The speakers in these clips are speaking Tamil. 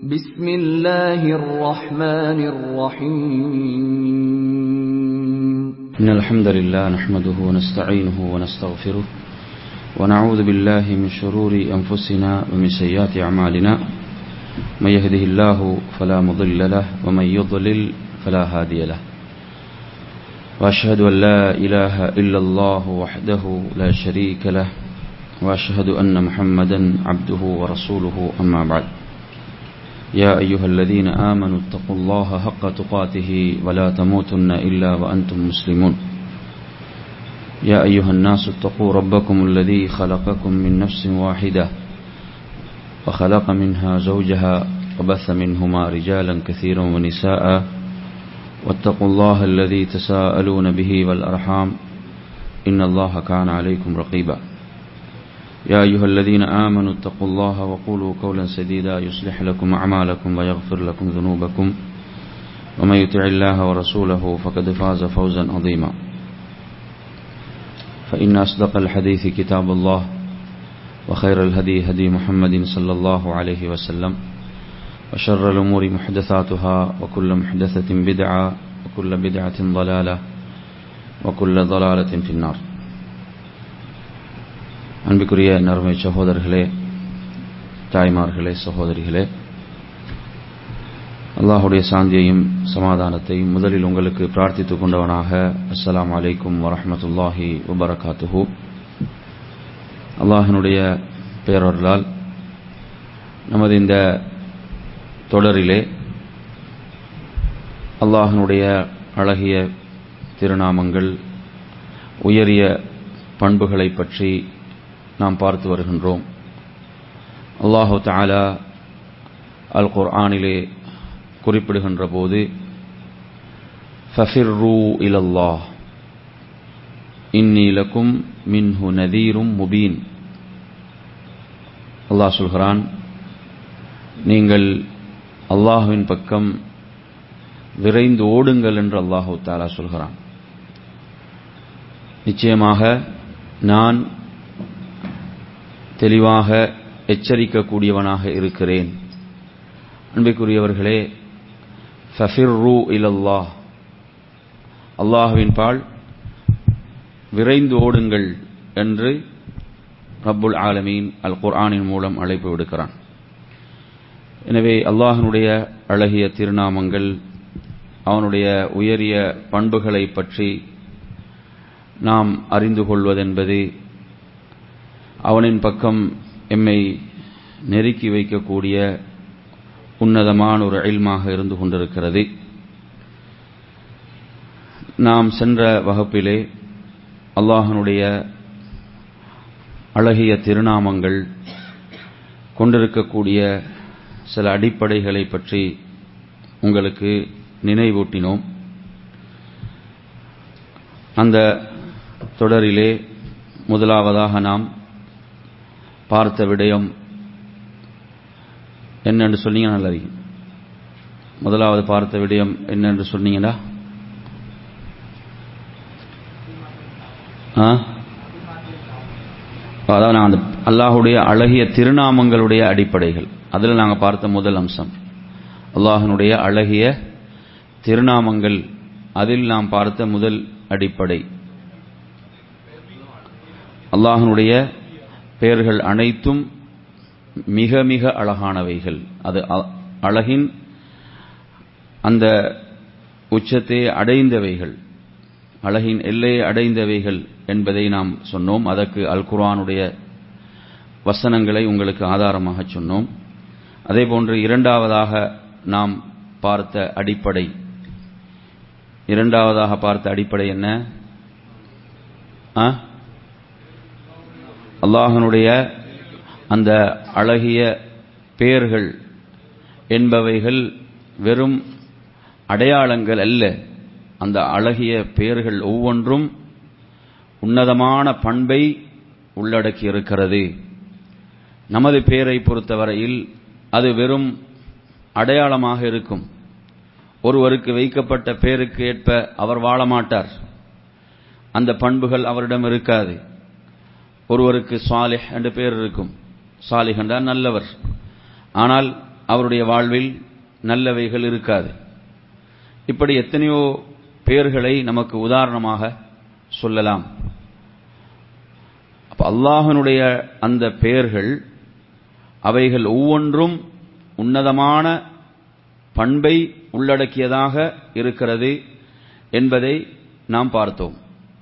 بسم الله الرحمن الرحيم إن الحمد لله نحمده ونستعينه ونستغفره ونعوذ بالله من شرور أنفسنا ومن سيئات أعمالنا من يهده الله فلا مضل له ومن يضلل فلا هادي له وأشهد أن لا إله إلا الله وحده لا شريك له وأشهد أن محمدا عبده ورسوله أما بعد يا أيها الذين آمنوا اتقوا الله حق تقاته ولا تموتن إلا وأنتم مسلمون يا أيها الناس اتقوا ربكم الذي خلقكم من نفس واحدة وخلق منها زوجها وبث منهما رجالا كثيرا ونساء واتقوا الله الذي تساءلون به والأرحام إن الله كان عليكم رقيبا يا أيها الذين آمنوا اتقوا الله وقولوا قولا سديدا يصلح لكم أعمالكم ويغفر لكم ذنوبكم ومن يطع الله ورسوله فقد فاز فوزا عظيما فإن أصدق الحديث كتاب الله وخير الهدي هدي محمد صلى الله عليه وسلم وشر الأمور محدثاتها وكل محدثة بدعة وكل بدعة ضلالة وكل ضلالة في النار அன்பிற்குரிய நறுமை சகோதரர்களே தாய்மார்களே சகோதரிகளே அல்லாஹுடைய சாந்தியையும் சமாதானத்தையும் முதலில் உங்களுக்கு பிரார்த்தித்துக் கொண்டவனாக அஸ்ஸலாம் அலைக்கும் வரஹமத்துல்லாஹி வபரகாத்துஹு அல்லாஹினுடைய பேரொருளால் நமது இந்த தொடரிலே அல்லாஹினுடைய அழகிய திருநாமங்கள் உயரிய பண்புகளை பற்றி நாம் பார்த்து வருகின்றோம் அல்லாஹு தாலா அல் குர்ஆனிலே குறிப்பிடுகின்ற போது ஃபஃபிர்ரு இலல்லாஹ் இன்னி லக்கும் மின்ஹு நதீரும் முபீன் அல்லாஹ் சொல்கிறான் நீங்கள் அல்லாஹுவின் பக்கம் விரைந்து ஓடுங்கள் என்று அல்லாஹு தாலா சொல்கிறான் நிச்சயமாக நான் தெளிவாக எச்சரிக்கக்கூடியவனாக இருக்கிறேன் அன்பிற்குரியவர்களே ஃபஃபிர்ரு இலல்லாஹ் அல்லாஹுவின் பால் விரைந்து ஓடுங்கள் என்று ரப்புல் ஆலமீன் அல் குர்ஆனின் மூலம் அழைப்பு விடுக்கிறான் எனவே அல்லாஹனுடைய அழகிய திருநாமங்கள் அவனுடைய உயரிய பண்புகளை பற்றி நாம் அறிந்து கொள்வதென்பது அவனின் பக்கம் எம்மை நெருக்கி வைக்கக்கூடிய உன்னதமான ஒரு அயல்மாக இருந்து கொண்டிருக்கிறது நாம் சென்ற வகுப்பிலே அல்லாஹனுடைய அழகிய திருநாமங்கள் கொண்டிருக்கக்கூடிய சில அடிப்படைகளை பற்றி உங்களுக்கு நினைவூட்டினோம் அந்த தொடரிலே முதலாவதாக நாம் பார்த்த விடயம் என்னென்று சொன்னீங்கன்னா நல்லா இருக்கும் முதலாவது பார்த்த விடயம் என்னென்று சொன்னீங்களா அதாவது நான் அந்த அல்லாஹுடைய அழகிய திருநாமங்களுடைய அடிப்படைகள் அதில் நாங்கள் பார்த்த முதல் அம்சம் அல்லாஹனுடைய அழகிய திருநாமங்கள் அதில் நாம் பார்த்த முதல் அடிப்படை அல்லாஹனுடைய பெயர்கள் அனைத்தும் மிக மிக அழகானவைகள் அது அழகின் அந்த உச்சத்தை அடைந்தவைகள் அழகின் எல்லையை அடைந்தவைகள் என்பதை நாம் சொன்னோம் அதற்கு அல் குர்ஆனுடைய வசனங்களை உங்களுக்கு ஆதாரமாக சொன்னோம் அதே போன்று இரண்டாவதாக நாம் பார்த்த அடிப்படை இரண்டாவதாக பார்த்த அடிப்படை என்ன அல்லாஹனுடைய அந்த அழகிய பெயர்கள் என்பவைகள் வெறும் அடையாளங்கள் அல்ல அந்த அழகிய பெயர்கள் ஒவ்வொன்றும் உன்னதமான பண்பை உள்ளடக்கி இருக்கிறது நமது பெயரை பொறுத்தவரையில் அது வெறும் அடையாளமாக இருக்கும் ஒருவருக்கு வைக்கப்பட்ட பெயருக்கு ஏற்ப அவர் வாழ மாட்டார் அந்த பண்புகள் அவரிடம் இருக்காது ஒருவருக்கு சாலிஹ் என்ற பெயர் இருக்கும் சாலிஹ் என்றால் நல்லவர் ஆனால் அவருடைய வாழ்வில் நல்லவைகள் இருக்காது இப்படி எத்தனையோ பெயர்களை நமக்கு உதாரணமாக சொல்லலாம் அப்ப அல்லாஹனுடைய அந்த பெயர்கள் அவைகள் ஒவ்வொன்றும் உன்னதமான பண்பை உள்ளடக்கியதாக இருக்கிறது என்பதை நாம் பார்த்தோம்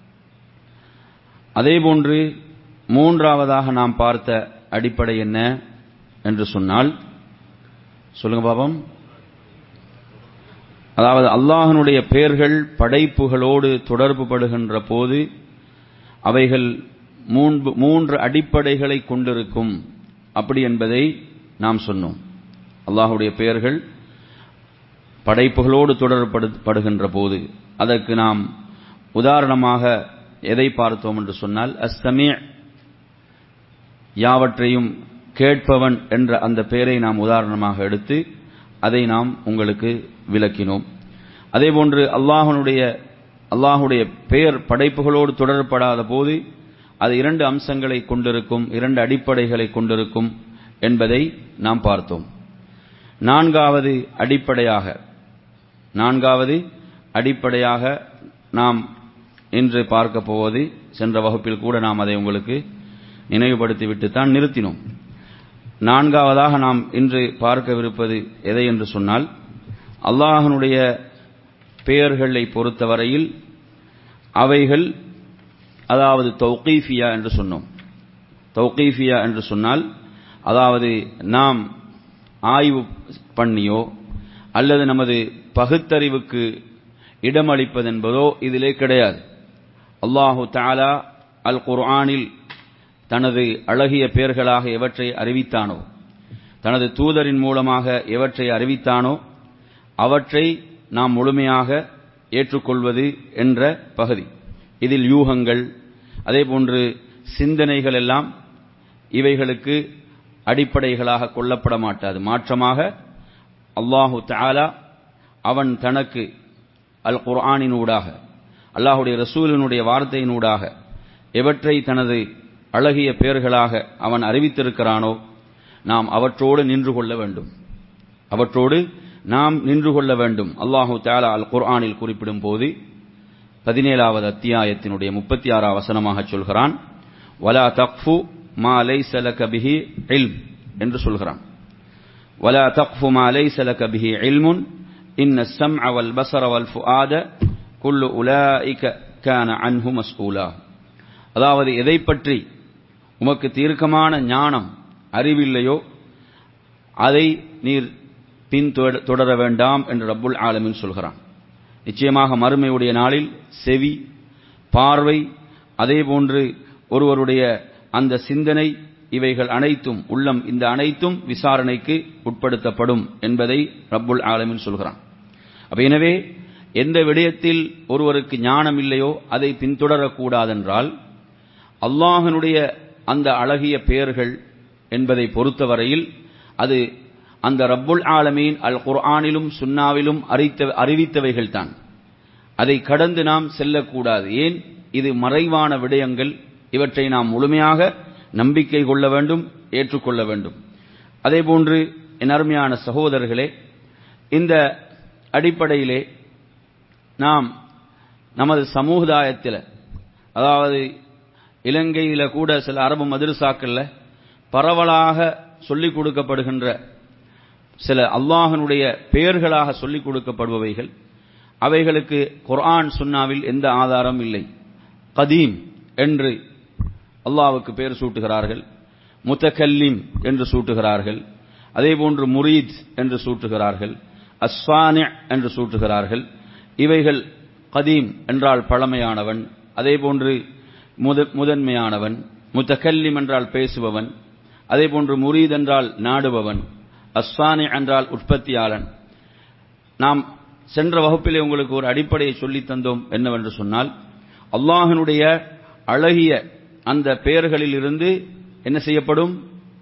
அதேபோன்று மூன்றாவதாக நாம் பார்த்த அடிப்படை என்ன என்று சொன்னால் சொல்லுங்க பாபம் அதாவது அல்லாஹனுடைய பெயர்கள் படைப்புகளோடு தொடர்பு படுகின்ற போது அவைகள் மூன்று மூன்று அடிப்படைகளை கொண்டிருக்கும் அப்படி என்பதை நாம் சொன்னோம் அல்லாஹுடைய பெயர்கள் படைப்புகளோடு தொடர்படுகின்ற போது அதற்கு நாம் உதாரணமாக எதை பார்த்தோம் என்று சொன்னால் அஸ்தமே யாவற்றையும் கேட்பவன் என்ற அந்த பெயரை நாம் உதாரணமாக எடுத்து அதை நாம் உங்களுக்கு விளக்கினோம் அதேபோன்று அல்லாஹனுடைய அல்லாஹுடைய பெயர் படைப்புகளோடு தொடரப்படாத போது அது இரண்டு அம்சங்களை கொண்டிருக்கும் இரண்டு அடிப்படைகளை கொண்டிருக்கும் என்பதை நாம் பார்த்தோம் நான்காவது அடிப்படையாக நான்காவது அடிப்படையாக நாம் இன்று பார்க்க போவது சென்ற வகுப்பில் கூட நாம் அதை உங்களுக்கு நினைவுபடுத்திவிட்டு தான் நிறுத்தினோம் நான்காவதாக நாம் இன்று பார்க்கவிருப்பது எதை என்று சொன்னால் அல்லாஹனுடைய பெயர்களை பொறுத்தவரையில் அவைகள் அதாவது தௌகீஃபியா என்று சொன்னோம் தௌகீஃபியா என்று சொன்னால் அதாவது நாம் ஆய்வு பண்ணியோ அல்லது நமது பகுத்தறிவுக்கு இடமளிப்பது என்பதோ இதிலே கிடையாது அல்லாஹு தாலா அல் குர்ஆனில் தனது அழகிய பெயர்களாக எவற்றை அறிவித்தானோ தனது தூதரின் மூலமாக எவற்றை அறிவித்தானோ அவற்றை நாம் முழுமையாக ஏற்றுக்கொள்வது என்ற பகுதி இதில் யூகங்கள் அதேபோன்று சிந்தனைகள் எல்லாம் இவைகளுக்கு அடிப்படைகளாக கொள்ளப்பட மாட்டாது மாற்றமாக அல்லாஹு தாலா அவன் தனக்கு அல் குர்ஆனினூடாக அல்லாஹுடைய ரசூலினுடைய வார்த்தையினூடாக எவற்றை தனது அழகிய பெயர்களாக அவன் அறிவித்திருக்கிறானோ நாம் அவற்றோடு நின்று கொள்ள வேண்டும் அவற்றோடு நாம் நின்று கொள்ள வேண்டும் அல்லாஹு தாலா அல் குர்ஆனில் குறிப்பிடும் போது பதினேழாவது அத்தியாயத்தினுடைய முப்பத்தி ஆறாம் வசனமாக சொல்கிறான் வலா தக்ஃபு மா லைஸ லக பிஹி இல்ம் என்று சொல்கிறான் வலா தக்ஃபு மா லைஸ லக பிஹி இல்முன் இன்ன السمع والبصر والفؤاد كل اولئك كان عنه مسؤولا அதாவது எதை பற்றி உமக்கு தீர்க்கமான ஞானம் அறிவில்லையோ அதை நீர் பின் தொடர வேண்டாம் என்று ரப்புல் ஆலமின் சொல்கிறான் நிச்சயமாக மறுமையுடைய நாளில் செவி பார்வை அதேபோன்று ஒருவருடைய அந்த சிந்தனை இவைகள் அனைத்தும் உள்ளம் இந்த அனைத்தும் விசாரணைக்கு உட்படுத்தப்படும் என்பதை ரப்புல் ஆலமின் சொல்கிறான் அப்ப எனவே எந்த விடயத்தில் ஒருவருக்கு ஞானம் இல்லையோ அதை பின்தொடரக்கூடாதென்றால் அல்லாஹனுடைய அந்த அழகிய பெயர்கள் என்பதை பொறுத்தவரையில் அது அந்த ரப்புல் ஆலமீன் அல் குர்ஆனிலும் சுன்னாவிலும் அறித்த அறிவித்தவைகள் தான் அதை கடந்து நாம் செல்லக்கூடாது ஏன் இது மறைவான விடயங்கள் இவற்றை நாம் முழுமையாக நம்பிக்கை கொள்ள வேண்டும் ஏற்றுக்கொள்ள வேண்டும் அதேபோன்று என் அருமையான சகோதரர்களே இந்த அடிப்படையிலே நாம் நமது சமுதாயத்தில் அதாவது இலங்கையில் கூட சில அரபு மதுரசாக்கள்ல பரவலாக சொல்லிக் கொடுக்கப்படுகின்ற சில அல்லாஹனுடைய பெயர்களாக சொல்லிக் கொடுக்கப்படுபவைகள் அவைகளுக்கு குர்ஆன் சுன்னாவில் எந்த ஆதாரம் இல்லை கதீம் என்று அல்லாவுக்கு பெயர் சூட்டுகிறார்கள் முத்தகல்லிம் என்று சூட்டுகிறார்கள் அதேபோன்று முரீத் என்று சூட்டுகிறார்கள் அஸ்வானி என்று சூட்டுகிறார்கள் இவைகள் கதீம் என்றால் பழமையானவன் அதேபோன்று முதன்மையானவன் முத்தகல்லிம் என்றால் பேசுபவன் அதேபோன்று முரீத் என்றால் நாடுபவன் அஸ்வானி என்றால் உற்பத்தியாளன் நாம் சென்ற வகுப்பிலே உங்களுக்கு ஒரு அடிப்படையை சொல்லித் தந்தோம் என்னவென்று சொன்னால் அல்லாஹனுடைய அழகிய அந்த பெயர்களில் இருந்து என்ன செய்யப்படும்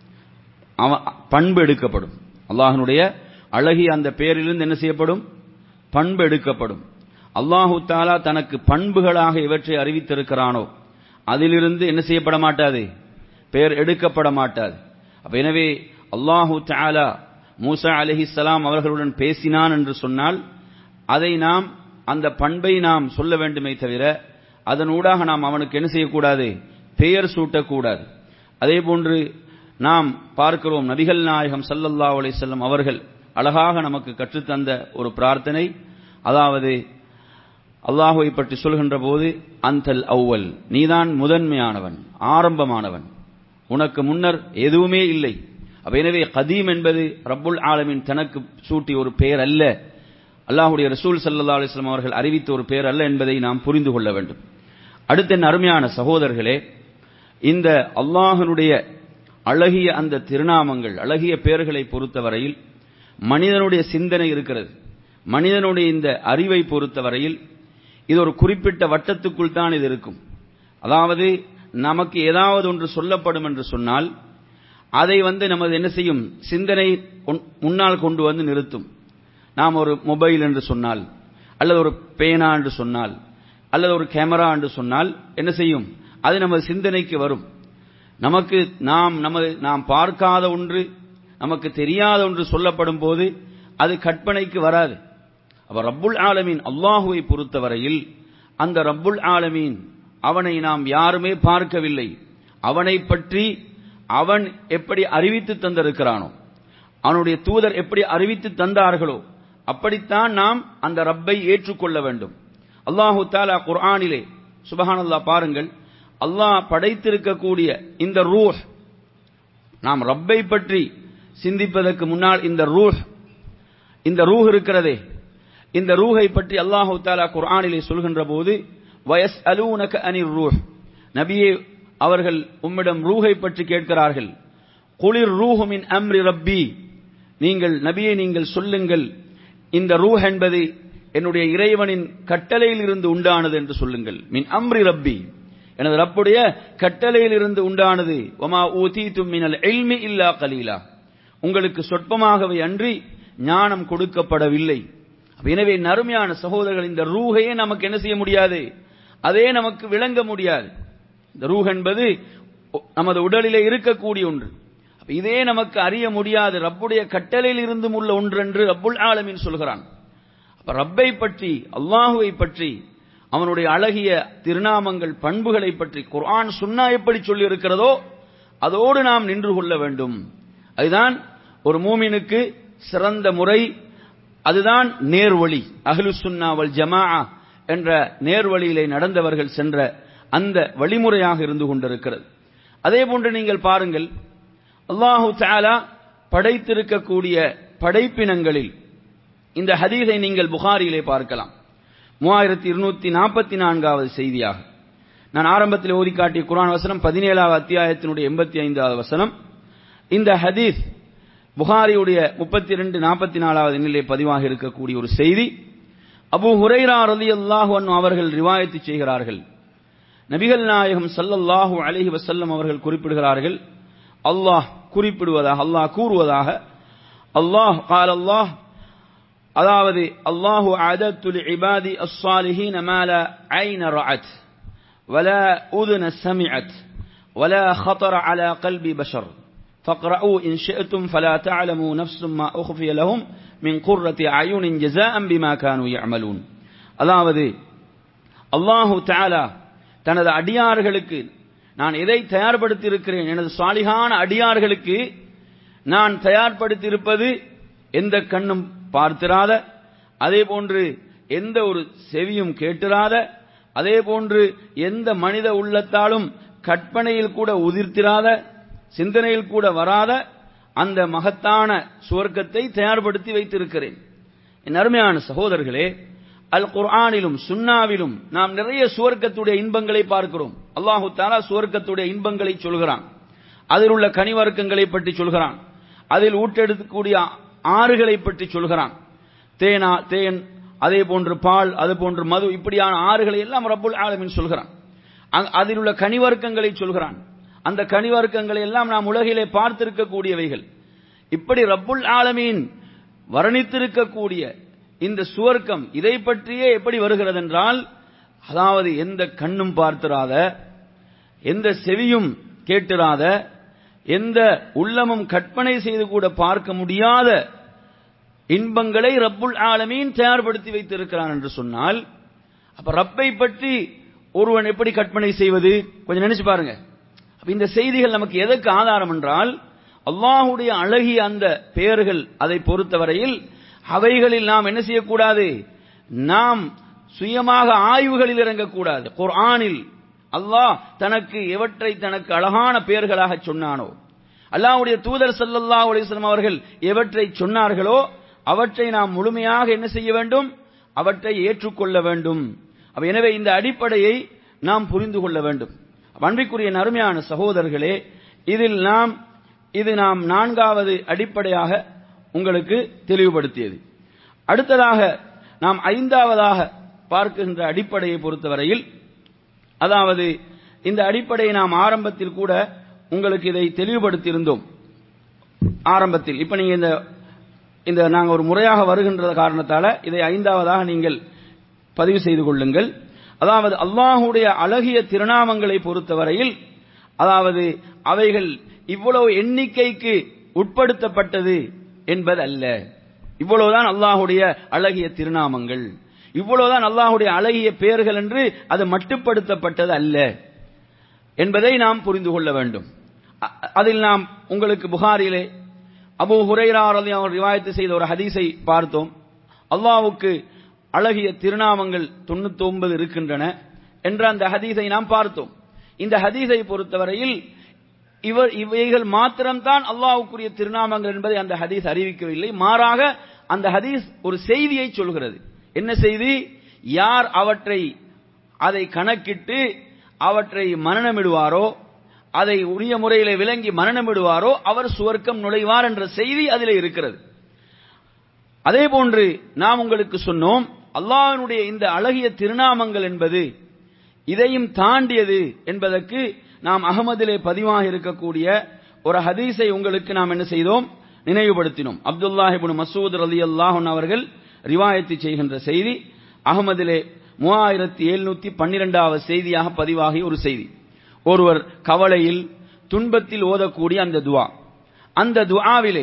பண்பு எடுக்கப்படும் அல்லாஹனுடைய அழகிய அந்த பெயரிலிருந்து என்ன செய்யப்படும் பண்பு எடுக்கப்படும் அல்லாஹு தாலா தனக்கு பண்புகளாக இவற்றை அறிவித்திருக்கிறானோ அதிலிருந்து என்ன செய்யப்பட மாட்டாது பெயர் எடுக்கப்பட மாட்டாது அப்ப எனவே அல்லாஹு தாலா மூசா அலிஹிஸ்ஸலாம் அவர்களுடன் பேசினான் என்று சொன்னால் அதை நாம் அந்த பண்பை நாம் சொல்ல வேண்டுமே தவிர அதன் ஊடாக நாம் அவனுக்கு என்ன செய்யக்கூடாது பெயர் சூட்டக்கூடாது அதே போன்று நாம் பார்க்கிறோம் நபிகள் நாயகம் சல்லல்லா அலிசல்லம் அவர்கள் அழகாக நமக்கு கற்றுத்தந்த ஒரு பிரார்த்தனை அதாவது அல்லாஹுவை பற்றி சொல்கின்ற போது அந்தல் அவ்வல் நீதான் முதன்மையானவன் ஆரம்பமானவன் உனக்கு முன்னர் எதுவுமே இல்லை அப்ப எனவே கதீம் என்பது ரப்புல் ஆலமின் தனக்கு சூட்டி ஒரு பெயர் அல்ல அல்லாஹுடைய ரசூல் சல்லா அலிஸ்லாம் அவர்கள் அறிவித்த ஒரு பெயர் அல்ல என்பதை நாம் புரிந்து கொள்ள வேண்டும் அடுத்த என் அருமையான சகோதரர்களே இந்த அல்லாஹனுடைய அழகிய அந்த திருநாமங்கள் அழகிய பெயர்களை பொறுத்தவரையில் மனிதனுடைய சிந்தனை இருக்கிறது மனிதனுடைய இந்த அறிவை பொறுத்தவரையில் இது ஒரு குறிப்பிட்ட வட்டத்துக்குள் தான் இது இருக்கும் அதாவது நமக்கு ஏதாவது ஒன்று சொல்லப்படும் என்று சொன்னால் அதை வந்து நமது என்ன செய்யும் சிந்தனை முன்னால் கொண்டு வந்து நிறுத்தும் நாம் ஒரு மொபைல் என்று சொன்னால் அல்லது ஒரு பேனா என்று சொன்னால் அல்லது ஒரு கேமரா என்று சொன்னால் என்ன செய்யும் அது நமது சிந்தனைக்கு வரும் நமக்கு நாம் நமது நாம் பார்க்காத ஒன்று நமக்கு தெரியாத ஒன்று சொல்லப்படும் போது அது கற்பனைக்கு வராது அப்ப ரப்புல் ஆலமீன் அல்லாஹுவை பொறுத்தவரையில் அந்த ரப்புல் ஆலமீன் அவனை நாம் யாருமே பார்க்கவில்லை அவனை பற்றி அவன் எப்படி அறிவித்து தந்திருக்கிறானோ அவனுடைய தூதர் எப்படி அறிவித்து தந்தார்களோ அப்படித்தான் நாம் அந்த ரப்பை ஏற்றுக்கொள்ள வேண்டும் அல்லாஹு தாலா குர்ஆனிலே சுபஹானல்லா பாருங்கள் அல்லாஹ் படைத்திருக்கக்கூடிய இந்த ரூஹ் நாம் ரப்பை பற்றி சிந்திப்பதற்கு முன்னால் இந்த ரூஹ் இந்த ரூஹ் இருக்கிறதே இந்த ரூஹை பற்றி அல்லாஹு தாலா குர்ஆனிலே சொல்கின்ற போது வயஸ் அலூனக அனிர் ரூஹ் நபியே அவர்கள் உம்மிடம் ரூஹை பற்றி கேட்கிறார்கள் குளிர் ரூஹுமின் அம்ரி ரப்பி நீங்கள் நபியை நீங்கள் சொல்லுங்கள் இந்த ரூஹ் என்பது என்னுடைய இறைவனின் கட்டளையில் இருந்து உண்டானது என்று சொல்லுங்கள் மின் அம்ரி ரப்பி எனது ரப்புடைய கட்டளையில் இருந்து உண்டானது ஒமா ஊதீத்தும் மினல் எல்மி இல்லா கலீலா உங்களுக்கு சொற்பமாகவே அன்றி ஞானம் கொடுக்கப்படவில்லை எனவே நறுமையான சகோதரர்கள் இந்த ரூகையே நமக்கு என்ன செய்ய முடியாது அதே நமக்கு விளங்க முடியாது இந்த ரூஹ் என்பது நமது உடலிலே இருக்கக்கூடிய ஒன்று இதே நமக்கு அறிய முடியாது ரப்புடைய கட்டளையில் இருந்தும் உள்ள ஒன்று என்று ரப்புல் ஆலமின் சொல்கிறான் அப்ப ரப்பை பற்றி அல்லாஹுவை பற்றி அவனுடைய அழகிய திருநாமங்கள் பண்புகளை பற்றி குர்ஆன் சுன்னா எப்படி சொல்லி இருக்கிறதோ அதோடு நாம் நின்று கொள்ள வேண்டும் அதுதான் ஒரு மூமினுக்கு சிறந்த முறை அதுதான் நேர்வழி அஹ்லு சுன்னா வல் ஜமா என்ற நேர்வழியிலே நடந்தவர்கள் சென்ற அந்த வழிமுறையாக இருந்து கொண்டிருக்கிறது அதே போன்று நீங்கள் பாருங்கள் அல்லாஹு தாலா படைத்திருக்கக்கூடிய படைப்பினங்களில் இந்த ஹதீஸை நீங்கள் புகாரியிலே பார்க்கலாம் மூவாயிரத்தி இருநூத்தி நாற்பத்தி நான்காவது செய்தியாக நான் ஆரம்பத்தில் ஓதி காட்டிய குரான் வசனம் பதினேழாவது அத்தியாயத்தினுடைய எண்பத்தி ஐந்தாவது வசனம் இந்த ஹதீஸ் புகாரியுடைய முப்பத்தி ரெண்டு நாற்பத்தி நாலாவது எண்ணிலே பதிவாக இருக்கக்கூடிய ஒரு செய்தி அபு ஹுரைரா ரலி அல்லாஹு அவர்கள் ரிவாயத்து செய்கிறார்கள் நபிகள் நாயகம் சல்லல்லாஹு அலஹி வசல்லம் அவர்கள் குறிப்பிடுகிறார்கள் அல்லாஹ் குறிப்பிடுவதாக அல்லாஹ் கூறுவதாக அல்லாஹ் கால் அல்லாஹ் அதாவது அல்லாஹு அதத்துல் இபாதி அஸ்ஸாலிஹீன மால ஐன ரஅத் ولا أذن سمعت ولا خطر على قلب بشر فاقرؤوا إن شئتم فلا تعلموا نفس ما أخفي لهم من قرة أعين جزاء بما كانوا يعملون அதாவது அல்லாஹு தாலா தனது அடியார்களுக்கு நான் எதை தயார்படுத்தி இருக்கிறேன் எனது சாலிகான அடியார்களுக்கு நான் தயார்படுத்தி இருப்பது எந்த கண்ணும் பார்த்திராத அதே போன்று எந்த ஒரு செவியும் கேட்டிராத அதே போன்று எந்த மனித உள்ளத்தாலும் கற்பனையில் கூட உதிர்த்திராத சிந்தனையில் கூட வராத அந்த மகத்தான சுவர்க்கத்தை தயார்படுத்தி வைத்திருக்கிறேன் என் அருமையான சகோதரர்களே அல் குர்ஆனிலும் சுன்னாவிலும் நாம் நிறைய சுவர்க்கத்துடைய இன்பங்களை பார்க்கிறோம் அல்லாஹு தாலா சுவர்க்கத்துடைய இன்பங்களை சொல்கிறான் அதில் உள்ள கனிவர்க்கங்களை பற்றி சொல்கிறான் அதில் ஊட்டெடுக்கக்கூடிய ஆறுகளை பற்றி சொல்கிறான் தேனா தேன் அதே போன்று பால் அது போன்று மது இப்படியான ஆறுகளை எல்லாம் ரப்புல் ஆலமின் சொல்கிறான் அதில் உள்ள கனிவர்க்கங்களை சொல்கிறான் அந்த கனிவர்க்கங்களை எல்லாம் நாம் உலகிலே பார்த்திருக்கக்கூடியவைகள் இப்படி ரப்புல் ஆலமீன் வர்ணித்திருக்கக்கூடிய இந்த சுவர்க்கம் இதை பற்றியே எப்படி வருகிறது என்றால் அதாவது எந்த கண்ணும் பார்த்திராத எந்த செவியும் கேட்டிராத எந்த உள்ளமும் கற்பனை செய்து கூட பார்க்க முடியாத இன்பங்களை ரப்புல் ஆலமீன் தயார்படுத்தி வைத்திருக்கிறான் என்று சொன்னால் அப்ப ரப்பை பற்றி ஒருவன் எப்படி கற்பனை செய்வது கொஞ்சம் நினைச்சு பாருங்க அப்ப இந்த செய்திகள் நமக்கு எதற்கு ஆதாரம் என்றால் அல்லாஹுடைய அழகிய அந்த பெயர்கள் அதை பொறுத்தவரையில் அவைகளில் நாம் என்ன செய்யக்கூடாது நாம் சுயமாக ஆய்வுகளில் இறங்கக்கூடாது குர்ஆனில் அல்லாஹ் தனக்கு எவற்றை தனக்கு அழகான பெயர்களாக சொன்னானோ அல்லாஹ்வுடைய தூதர் ஸல்லல்லாஹு அலைஹி வஸல்லம் அவர்கள் எவற்றை சொன்னார்களோ அவற்றை நாம் முழுமையாக என்ன செய்ய வேண்டும் அவற்றை ஏற்றுக்கொள்ள வேண்டும் அப்ப எனவே இந்த அடிப்படையை நாம் புரிந்து கொள்ள வேண்டும் அன்பிற்குரிய நறுமையான சகோதரர்களே இதில் நாம் இது நாம் நான்காவது அடிப்படையாக உங்களுக்கு தெளிவுபடுத்தியது அடுத்ததாக நாம் ஐந்தாவதாக பார்க்கின்ற அடிப்படையை பொறுத்தவரையில் அதாவது இந்த அடிப்படையை நாம் ஆரம்பத்தில் கூட உங்களுக்கு இதை தெளிவுபடுத்தியிருந்தோம் ஆரம்பத்தில் இப்ப நீங்க இந்த இந்த நாங்கள் ஒரு முறையாக வருகின்ற காரணத்தால இதை ஐந்தாவதாக நீங்கள் பதிவு செய்து கொள்ளுங்கள் அதாவது அல்லாஹுடைய அழகிய திருநாமங்களை பொறுத்தவரையில் அதாவது அவைகள் இவ்வளவு எண்ணிக்கைக்கு உட்படுத்தப்பட்டது என்பது அல்ல இவ்வளவுதான் அல்லாஹுடைய அழகிய திருநாமங்கள் இவ்வளவுதான் அல்லாஹுடைய அழகிய பெயர்கள் என்று அது மட்டுப்படுத்தப்பட்டது அல்ல என்பதை நாம் புரிந்து கொள்ள வேண்டும் அ- அதில் நாம் உங்களுக்கு புகாரிலே அபூ ஹுரைரா ரலியல்லாஹு அவர் ரிவாயத்து செய்த ஒரு ஹதீஸை பார்த்தோம் அல்லாஹ்வுக்கு அழகிய திருநாமங்கள் 99 இருக்கின்றன என்ற அந்த ஹதீஸை நாம் பார்த்தோம் இந்த ஹதீஸை பொறுத்தவரையில் இவர் இவைகள் மாத்திரம்தான் அல்லாஹ்வுக்குரிய திருநாமங்கள் என்பதை அந்த ஹதீஸ் அறிவிக்கவில்லை மாறாக அந்த ஹதீஸ் ஒரு செய்தியை சொல்கிறது என்ன செய்தி யார் அவற்றை அதை கணக்கிட்டு அவற்றை மனநமிடுவாரோ அதை உரிய முறையிலே விளங்கி மனநமிடுவாரோ அவர் சுவர்க்கம் நுழைவார் என்ற செய்தி அதிலே இருக்கிறது அதே போன்று நாம் உங்களுக்கு சொன்னோம் அல்லாஹ்வினுடைய இந்த அழகிய திருநாமங்கள் என்பது இதையும் தாண்டியது என்பதற்கு நாம் அகமதிலே பதிவாக இருக்கக்கூடிய ஒரு ஹதீஸை உங்களுக்கு நாம் என்ன செய்தோம் நினைவுபடுத்தினோம் அப்துல்லாஹ் இப்னு மசூத் ரலியல்லாஹு அன்ஹு அவர்கள் ரிவாயத்து செய்கின்ற செய்தி அகமதிலே மூவாயிரத்தி எழுநூத்தி பன்னிரெண்டாவது செய்தியாக பதிவாகிய ஒரு செய்தி ஒருவர் கவலையில் துன்பத்தில் ஓதக்கூடிய அந்த துஆ அந்த துஆவிலே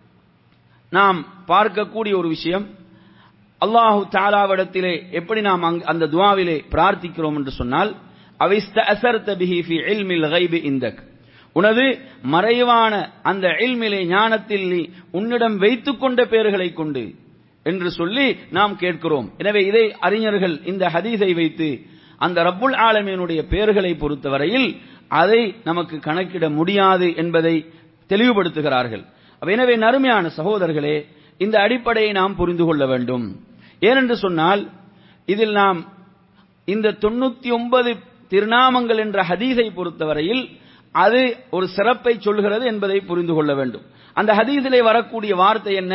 நாம் பார்க்கக்கூடிய ஒரு விஷயம் அல்லாஹு தாலாவிடத்திலே எப்படி நாம் அங்க- அந்த துஆவிலே பிரார்த்திக்கிறோம் என்று சொன்னால் அவிஸ்தஅசர்த பிஹி ஃபி இல்மில் கைபி இந்தக் உனது மறைவான அந்த இல்மிலே ஞானத்தில் நீ உன்னிடம் வைத்துக் கொண்ட பெயர்களை கொண்டு என்று சொல்லி நாம் கேட்கிறோம் எனவே இதை அறிஞர்கள் இந்த ஹதீஸை வைத்து அந்த ரப்புல் ஆலமீனுடைய பெயர்களை பொறுத்தவரையில் அதை நமக்கு கணக்கிட முடியாது என்பதை தெளிவுபடுத்துகிறார்கள் அப்ப எனவே நறுமையான சகோதரர்களே இந்த அடிப்படையை நாம் புரிந்து கொள்ள வேண்டும் ஏனென்று சொன்னால் இதில் நாம் இந்த தொண்ணூத்தி ஒன்பது திருநாமங்கள் என்ற ஹதீஸை பொறுத்தவரையில் அது ஒரு சிறப்பை சொல்கிறது என்பதை புரிந்து கொள்ள வேண்டும் அந்த ஹதீஸிலே வரக்கூடிய வார்த்தை என்ன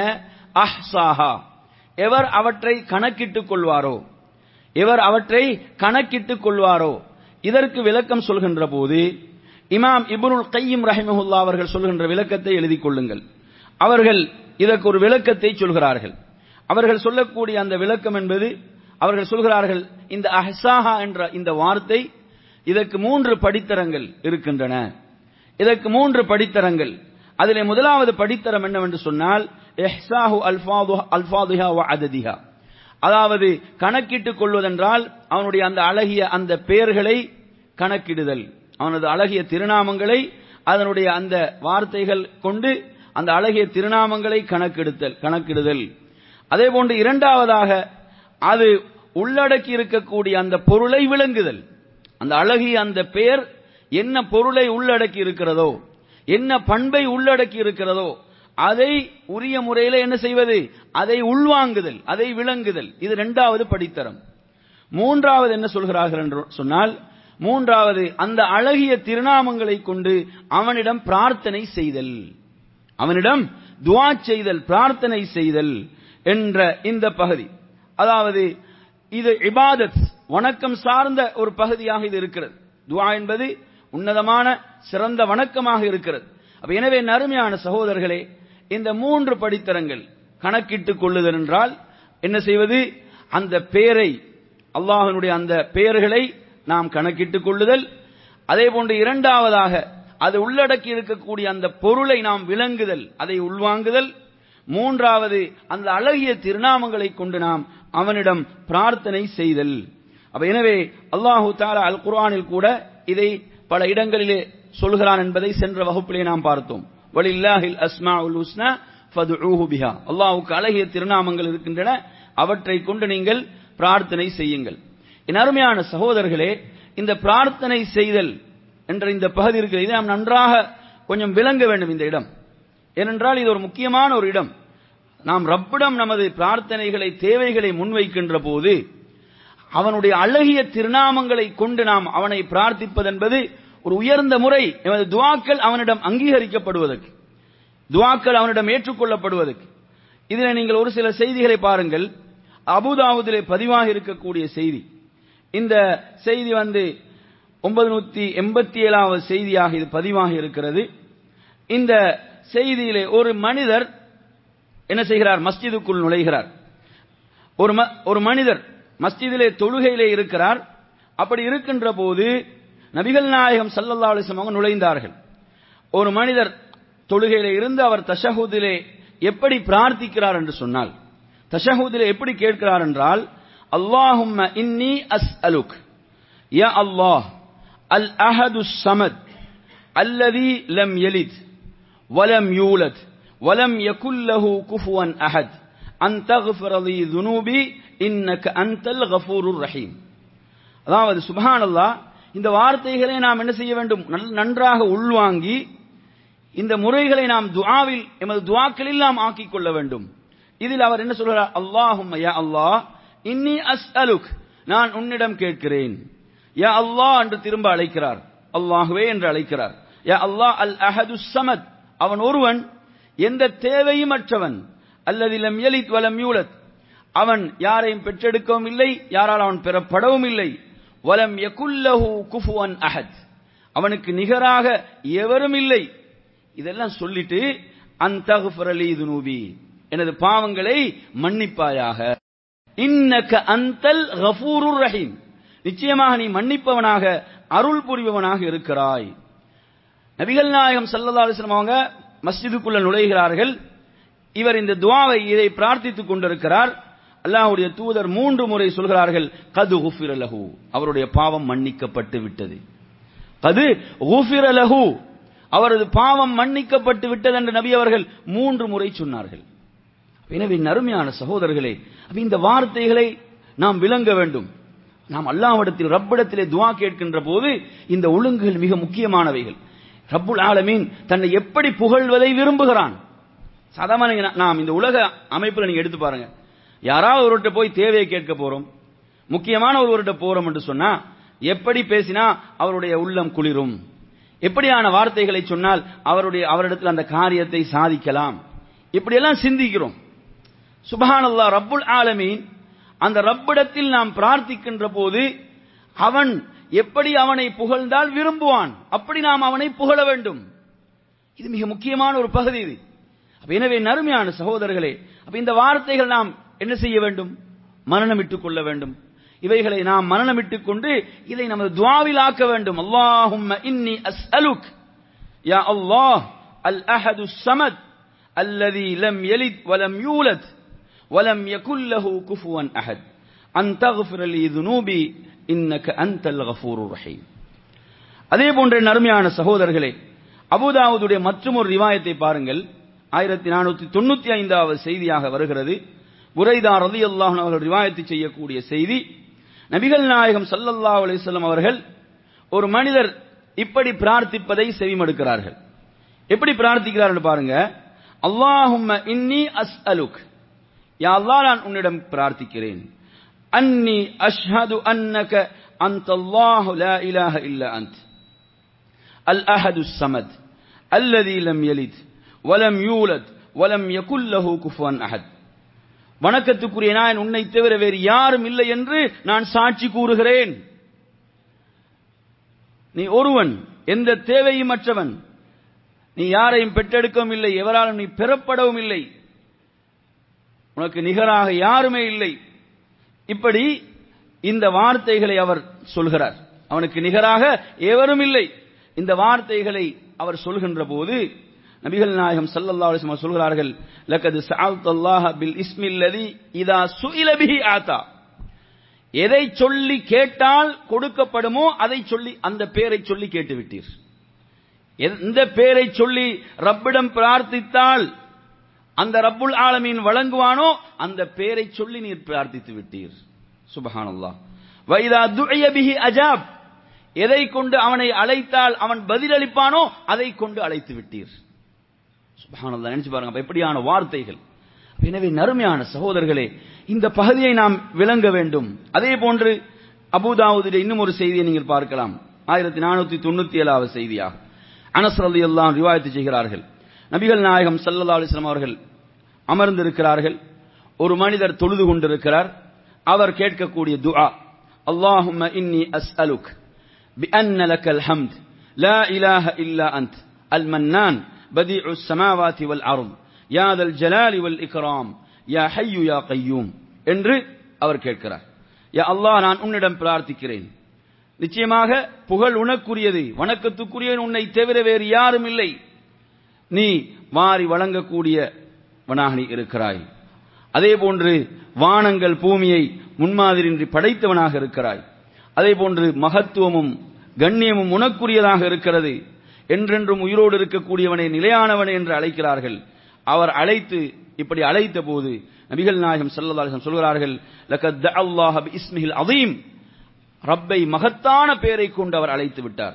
அஹ்சாஹா எவர் அவற்றை கணக்கிட்டுக் கொள்வாரோ எவர் அவற்றை கணக்கிட்டுக் கொள்வாரோ இதற்கு விளக்கம் சொல்கின்ற போது இமாம் இப்னுல் கையும் ரஹிமஹுல்லா அவர்கள் சொல்கின்ற விளக்கத்தை எழுதிக் கொள்ளுங்கள் அவர்கள் இதற்கு ஒரு விளக்கத்தை சொல்கிறார்கள் அவர்கள் சொல்லக்கூடிய அந்த விளக்கம் என்பது அவர்கள் சொல்கிறார்கள் இந்த அஹ்சாஹா என்ற இந்த வார்த்தை இதற்கு மூன்று படித்தரங்கள் இருக்கின்றன இதற்கு மூன்று படித்தரங்கள் அதிலே முதலாவது படித்தரம் என்னவென்று சொன்னால் இஹ்சாஹு அல்ஃபாது அல்ஃபாதுஹா வ அததிஹா அதாவது கணக்கிட்டுக் கொள்வதென்றால் அவனுடைய அந்த அழகிய அந்த பெயர்களை கணக்கிடுதல் அவனது அழகிய திருநாமங்களை அதனுடைய அந்த வார்த்தைகள் கொண்டு அந்த அழகிய திருநாமங்களை கணக்கெடுத்தல் கணக்கிடுதல் அதே போன்று இரண்டாவதாக அது உள்ளடக்கி இருக்கக்கூடிய அந்த பொருளை விளங்குதல் அந்த அழகிய அந்த பெயர் என்ன பொருளை உள்ளடக்கி இருக்கிறதோ என்ன பண்பை உள்ளடக்கி இருக்கிறதோ அதை உரிய முறையில என்ன செய்வது அதை உள்வாங்குதல் அதை விளங்குதல் இது இரண்டாவது படித்தரம் மூன்றாவது என்ன சொல்கிறார்கள் என்று சொன்னால் மூன்றாவது அந்த அழகிய திருநாமங்களை கொண்டு அவனிடம் பிரார்த்தனை செய்தல் அவனிடம் துவா செய்தல் பிரார்த்தனை செய்தல் என்ற இந்த பகுதி அதாவது இது இபாதத் வணக்கம் சார்ந்த ஒரு பகுதியாக இது இருக்கிறது துவா என்பது உன்னதமான சிறந்த வணக்கமாக இருக்கிறது அப்ப எனவே நறுமையான சகோதரர்களே இந்த மூன்று படித்தரங்கள் கணக்கிட்டுக் கொள்ளுதல் என்றால் என்ன செய்வது அந்த பெயரை அல்லாஹனுடைய அந்த பெயர்களை நாம் கணக்கிட்டுக் கொள்ளுதல் அதே போன்று இரண்டாவதாக அது உள்ளடக்கி இருக்கக்கூடிய அந்த பொருளை நாம் விளங்குதல் அதை உள்வாங்குதல் மூன்றாவது அந்த அழகிய திருநாமங்களை கொண்டு நாம் அவனிடம் பிரார்த்தனை செய்தல் அப்ப எனவே அல்லாஹு தாலா அல் குர்ஆனில் கூட இதை பல இடங்களிலே சொல்கிறான் என்பதை சென்ற வகுப்பிலே நாம் பார்த்தோம் வலில்லாஹில் அஸ்மாஉல் ஹுஸ்னா ஃபதுஊஹு பிஹா அல்லாஹ்வுக்கு அழகிய திருநாமங்கள் இருக்கின்றன அவற்றை கொண்டு நீங்கள் பிரார்த்தனை செய்யுங்கள் என் அருமையான சகோதரர்களே இந்த பிரார்த்தனை செய்தல் என்ற இந்த பகுதி இருக்கிறது இதை நாம் நன்றாக கொஞ்சம் விளங்க வேண்டும் இந்த இடம் ஏனென்றால் இது ஒரு முக்கியமான ஒரு இடம் நாம் ரப்பிடம் நமது பிரார்த்தனைகளை தேவைகளை முன்வைக்கின்ற போது அவனுடைய அழகிய திருநாமங்களை கொண்டு நாம் அவனை பிரார்த்திப்பது என்பது ஒரு உயர்ந்த முறை எமது துவாக்கள் அவனிடம் அங்கீகரிக்கப்படுவதற்கு துவாக்கள் அவனிடம் ஏற்றுக்கொள்ளப்படுவதற்கு இதில் நீங்கள் ஒரு சில செய்திகளை பாருங்கள் அபுதாவுதிலே பதிவாக இருக்கக்கூடிய செய்தி இந்த செய்தி வந்து ஒன்பது நூத்தி எண்பத்தி ஏழாவது செய்தியாக இது பதிவாக இருக்கிறது இந்த செய்தியிலே ஒரு மனிதர் என்ன செய்கிறார் மஸ்ஜிதுக்குள் நுழைகிறார் ஒரு ம- ஒரு மனிதர் மஸ்ஜிதிலே தொழுகையிலே இருக்கிறார் அப்படி இருக்கின்ற போது நபிகள் நாயகம் ஸல்லல்லாஹு அலைஹி வஸல்லம் அவங்க நுழைந்தார்கள் ஒரு மனிதர் தொழுகையிலே இருந்து அவர் தஷஹுதிலே எப்படி பிரார்த்திக்கிறார் என்று சொன்னால் தஷஹுதிலே எப்படி கேட்கிறார் என்றால் அல்லாஹும்ம இன்னி அஸ்அலுக் யா அல்லாஹ் அல் அஹது சமத் அல்லதி லம் யலித் ولم يولد ولم يكن له كفوا أحد أن تغفر لي ذنوبي إنك أنت الغفور الرحيم அதாவது சுபஹானல்லாஹ் இந்த வார்த்தைகளை நாம் என்ன செய்ய வேண்டும் நல்- நன்றாக உள்வாங்கி இந்த முறைகளை நாம் துஆவில் எமது துஆக்களில் நாம் ஆக்கிக் கொள்ள வேண்டும் இதில் அவர் என்ன சொல்கிறார் அல்லாஹும்ம யா அல்லாஹ் இன்னி அஸ்அலுக் நான் உன்னிடம் கேட்கிறேன் யா அல்லாஹ் என்று திரும்ப அழைக்கிறார் அல்லாஹுவே என்று அழைக்கிறார் யா அல்லாஹ் அல் அஹது சமத் அவன் ஒருவன் எந்த தேவையும் அற்றவன் அல்லது லம் யலித் வலம் யூலத் அவன் யாரையும் பெற்றெடுக்கவும் இல்லை யாரால் அவன் பெறப்படவும் இல்லை வலம் யகுல்லஹு குஃபுவன் அஹத் அவனுக்கு நிகராக எவரும் இல்லை இதெல்லாம் சொல்லிட்டு அந்தகுஃபரலி துனூபி எனது பாவங்களை மன்னிப்பாயாக இன்னக அந்தல் கஃபூருர் ரஹீம் நிச்சயமாக நீ மன்னிப்பவனாக அருள் புரிபவனாக இருக்கிறாய் நபிகள் நாயகம் ஸல்லல்லாஹு அலைஹி வஸல்லம் அவங்க மஸ்ஜிதுக்குள்ள நுழைகிறார்கள் இவர் இந்த துஆவை இதை பிரார்த்தித்துக் கொண்டிருக்கிறார் அல்லாஹ்வுடைய தூதர் மூன்று முறை சொல்கிறார்கள் கது குஃபிர லஹு அவருடைய பாவம் மன்னிக்கப்பட்டு விட்டது கது குஃபிர லஹு அவரது பாவம் மன்னிக்கப்பட்டு விட்டது என்று நபி அவர்கள் மூன்று முறை சொன்னார்கள் எனவே நறுமையான சகோதரர்களே அப்ப இந்த வார்த்தைகளை நாம் விளங்க வேண்டும் நாம் அல்லாஹ்விடத்தில் ரப்பிடத்திலே துஆ கேட்கின்ற போது இந்த ஒழுங்குகள் மிக முக்கியமானவைகள் ரப்புல் ஆலமீன் தன்னை எப்படி புகழ்வதை விரும்புகிறான் சாதாரண நீங்க நா- நாம் இந்த உலக அமைப்புல நீங்க எடுத்து பாருங்க யாராவது ஒருவர்கிட்ட போய் தேவையை கேட்க போறோம் முக்கியமான ஒருவர்கிட்ட போறோம் என்று சொன்னா எப்படி பேசினா அவருடைய உள்ளம் குளிரும் எப்படியான வார்த்தைகளை சொன்னால் அவருடைய அவரிடத்தில் அந்த காரியத்தை சாதிக்கலாம் இப்படியெல்லாம் சிந்திக்கிறோம் சுபஹானல்லா ரப்புல் ஆலமீன் அந்த ரப்பிடத்தில் நாம் பிரார்த்திக்கின்ற போது அவன் எப்படி அவனை புகழ்ந்தால் விரும்புவான் அப்படி நாம் அவனை புகழ வேண்டும் இது மிக முக்கியமான ஒரு பகுதி இது அப்ப எனவே நறுமையான சகோதரர்களே அப்ப இந்த வார்த்தைகள் நாம் என்ன செய்ய வேண்டும் மனநமிட்டுக் கொள்ள வேண்டும் இவைகளை நாம் மனநமிட்டுக் கொண்டு இதை நமது துவாவில் ஆக்க வேண்டும் அல்லாஹும்ம இன்னி அஸ்அலுக் யா அல்லாஹ் அல் அஹது சமத் அல்லதி லம் யலித் வலம் யூலத் வலம் யகுல் லஹு குஃபுவன் அஹத் அன் தக்ஃபிர லி ذنوبي இன்னக அன்தல் கஃபூருர் ரஹீம் அதே போன்ற நறுமையான சகோதரர்களே அபுதாவுதுடைய மற்றும் ஒரு ரிவாயத்தை பாருங்கள் ஆயிரத்தி நானூத்தி தொண்ணூத்தி ஐந்தாவது செய்தியாக வருகிறது புரைதா ரதி அல்லாஹ் அவர்கள் ரிவாயத்து செய்யக்கூடிய செய்தி நபிகள் நாயகம் ஸல்லல்லாஹு அலைஹி வஸல்லம் அவர்கள் ஒரு மனிதர் இப்படி பிரார்த்திப்பதை செவிமடுக்கிறார்கள் எப்படி பிரார்த்திக்கிறார்கள் பாருங்க அல்லாஹும்ம இன்னி அஸ்அலுக் யா அல்லாஹ் நான் உன்னிடம் பிரார்த்திக்கிறேன் அன்னி அஷ்ஹது அன்னக அன்த அல்லாஹ் லா இலாஹ இல்ல அன்த் الأحد الصمد الذي لم يلد ولم يولد ولم يكن له كفوا أحد வணக்கத்துக்குரிய நான் உன்னை தவிர வேறு யாரும் இல்லை என்று நான் சாட்சி கூறுகிறேன் நீ ஒருவன் எந்த தேவையும் அற்றவன் நீ யாரையும் பெற்றெடுக்கவும் இல்லை எவராலும் நீ பெறப்படவும் இல்லை உனக்கு நிகராக யாருமே இல்லை இப்படி இந்த வார்த்தைகளை அவர் சொல்கிறார் அவனுக்கு நிகராக எவரும் இல்லை இந்த வார்த்தைகளை அவர் சொல்கின்ற போது நபிகள் நாயகம் ஸல்லல்லாஹு அலைஹி வஸல்லம் சொல்கிறார்கள் லக்கது சஅல்தல்லாஹ பில் இஸ்மில்லதி இதா சுஇல பிஹி ஆதா எதை சொல்லி கேட்டால் கொடுக்கப்படுமோ அதை சொல்லி அந்த பேரை சொல்லி கேட்டு விட்டீர் எந்த பேரை சொல்லி ரப்பிடம் பிரார்த்தித்தால் அந்த ரப்புல் ஆலமீன் வழங்குவானோ அந்த பேரை சொல்லி நீர் பிரார்த்தித்து விட்டீர் சுபஹானல்லாஹ் வைதா துஅய பிஹி அஜாப் எதை கொண்டு அவனை அழைத்தால் அவன் பதிலளிப்பானோ அதை கொண்டு அழைத்து விட்டீர் சுபஹானல்லாஹ் நினைச்சு பாருங்க அப்ப எப்படியான வார்த்தைகள் எனவே நறுமையான சகோதரர்களே இந்த பகுதியை நாம் விளங்க வேண்டும் அதே போன்று அபுதாவுதிலே இன்னும் ஒரு செய்தியை நீங்கள் பார்க்கலாம் ஆயிரத்தி நானூத்தி தொண்ணூத்தி ஏழாவது செய்தியாக அனஸ் ரலியல்லாஹு ரிவாயத்து செய்கிறார்கள் நபிகள் நாயகம் ஸல்லல்லாஹு அலைஹி வஸல்லம் அவர்கள் அமர்ந்திருக்கிறார்கள் ஒரு மனிதர் தொழுது கொண்டிருக்கிறார் அவர் கேட்கக்கூடிய துஆ அல்லாஹும்ம இன்னி அஸ்அலுக் بأن لك الحمد لا إله إلا أنت المنان بديع السماوات والأرض يا ذا الجلال والإكرام يا حي يا قيوم என்று அவர் கேட்கிறார் யா அல்லாஹ் நான் உன்னிடம் பிரார்த்திக்கிறேன் நிச்சயமாக புகழ் உனக்குரியது வணக்கத்துக்குரிய உன்னை தவிர வேறு யாரும் இல்லை நீ வாரி வழங்கக்கூடியவனாக நீ இருக்கிறாய் அதே போன்று வானங்கள் பூமியை முன்மாதிரின்றி படைத்தவனாக இருக்கிறாய் அதே போன்று மகத்துவமும் கண்ணியமும் உனக்குரியதாக இருக்கிறது என்றென்றும் உயிரோடு இருக்கக்கூடியவனை நிலையானவனை என்று அழைக்கிறார்கள் அவர் அழைத்து இப்படி அழைத்த போது நபிகள் நாயகம் ஸல்லல்லாஹு அலைஹி வஸல்லம் சொல்கிறார்கள் லக்கத் அல்லாஹ் பிஸ்மிஹில் அதீம் ரப்பை மகத்தான பெயரை கொண்டு அவர் அழைத்து விட்டார்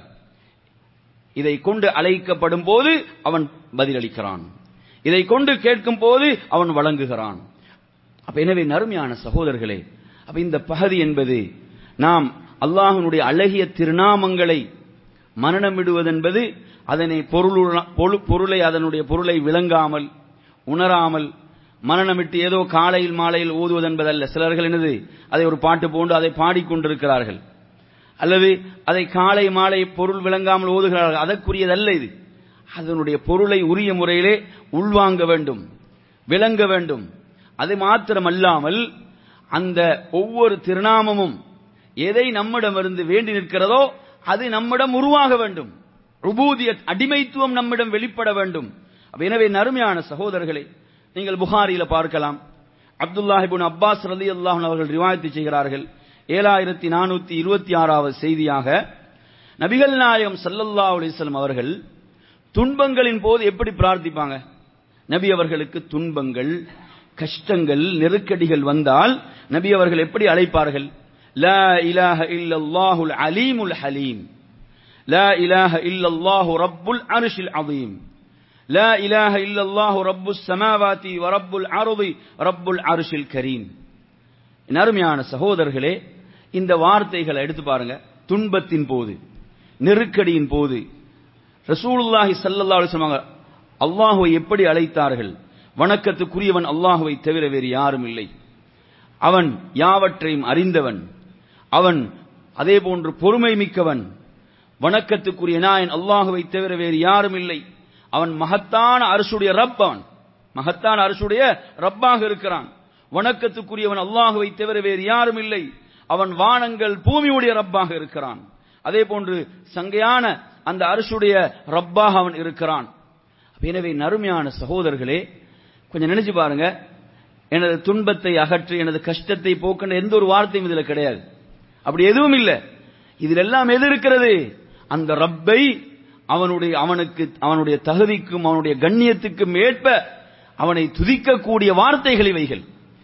இதை கொண்டு அழைக்கப்படும் போது அவன் பதிலளிக்கிறான் இதை கொண்டு கேட்கும் போது அவன் வழங்குகிறான் அப்ப எனவே நறுமையான சகோதரர்களே அப்ப இந்த பகுதி என்பது நாம் அல்லாஹ்வினுடைய அழகிய திருநாமங்களை மரணமிடுவதென்பது அதனை பொருளுள்ள- பொரு- பொருளை அதனுடைய பொருளை விளங்காமல் உணராமல் மரணமிட்டு ஏதோ காலையில் மாலையில் ஓதுவதென்பதல்ல சிலர்கள் என்னது அதை ஒரு பாட்டு போன்று அதை பாடிக்கொண்டிருக்கிறார்கள் அல்லது அதை காலை மாலை பொருள் விளங்காமல் ஓதுகிறார்கள் அதற்குரியதல்ல இது அதனுடைய பொருளை உரிய முறையிலே உள்வாங்க வேண்டும் விளங்க வேண்டும் அது மாத்திரமல்லாமல் அந்த ஒவ்வொரு திருநாமமும் எதை நம்மிடமிருந்து வேண்டி நிற்கிறதோ அது நம்மிடம் உருவாக வேண்டும் ருபூதியத் அடிமைத்துவம் நம்மிடம் வெளிப்பட வேண்டும் அப்ப எனவே நறுமையான சகோதரர்களே நீங்கள் புகாரியில பார்க்கலாம் அப்துல்லாஹிபின் அப்பாஸ் ரலி அவர்கள் ரிவாயத்து செய்கிறார்கள் ஏழாயிரத்தி நானூத்தி இருபத்தி ஆறாவது செய்தியாக நபிகள் நாயகம் ஸல்லல்லாஹு அலைஹி வஸல்லம் அவர்கள் துன்பங்களின் போது எப்படி பிரார்த்திப்பாங்க நபி அவர்களுக்கு துன்பங்கள் கஷ்டங்கள் நெருக்கடிகள் வந்தால் நபி அவர்கள் எப்படி அழைப்பார்கள் லா இலாஹ இல்லல்லாஹுல் அலீமுல் ஹலீம் லா இலாஹ இல்லல்லாஹு ரப்புல் அர்ஷில் அதீம் லா இலாஹ இல்லல்லாஹு ரப்புஸ் ஸமாவாதி வ ரப்புல் அர்தி ரப்புல் அர்ஷில் கரீம் என் அருமையான சகோதரர்களே இந்த வார்த்தைகளை எடுத்து பாருங்க துன்பத்தின் போது நெருக்கடியின் போது ரசூலுல்லாஹி ஸல்லல்லாஹு அலைஹி வஸல்லம் அல்லாஹ்வை எப்படி அழைத்தார்கள் வணக்கத்துக்குரியவன் அல்லாஹ்வை தவிர வேறு யாரும் இல்லை அவன் யாவற்றையும் அறிந்தவன் அவன் அதே போன்று பொறுமை மிக்கவன் வணக்கத்துக்குரிய நாயன் அல்லாஹுவை தவிர வேறு யாரும் இல்லை அவன் மகத்தான அரசுடைய ரப் அவன் மகத்தான அரசுடைய ரப்பாக இருக்கிறான் வணக்கத்துக்குரியவன் அல்லாஹுவை தவிர வேறு யாரும் இல்லை அவன் வானங்கள் பூமியுடைய ரப்பாக இருக்கிறான் அதே போன்று சங்கையான அந்த அரசுடைய ரப்பாக அவன் இருக்கிறான் எனவே நறுமையான சகோதரர்களே கொஞ்சம் நினைச்சு பாருங்க எனது துன்பத்தை அகற்றி எனது கஷ்டத்தை போக்கின்ற எந்த ஒரு வார்த்தையும் இதுல கிடையாது அப்படி எதுவும் இல்லை இதில் எல்லாம் எது இருக்கிறது அந்த ரப்பை அவனுடைய அவனுக்கு அவனுடைய தகுதிக்கும் அவனுடைய கண்ணியத்துக்கும் ஏற்ப அவனை துதிக்கக்கூடிய வார்த்தைகள் இவைகள்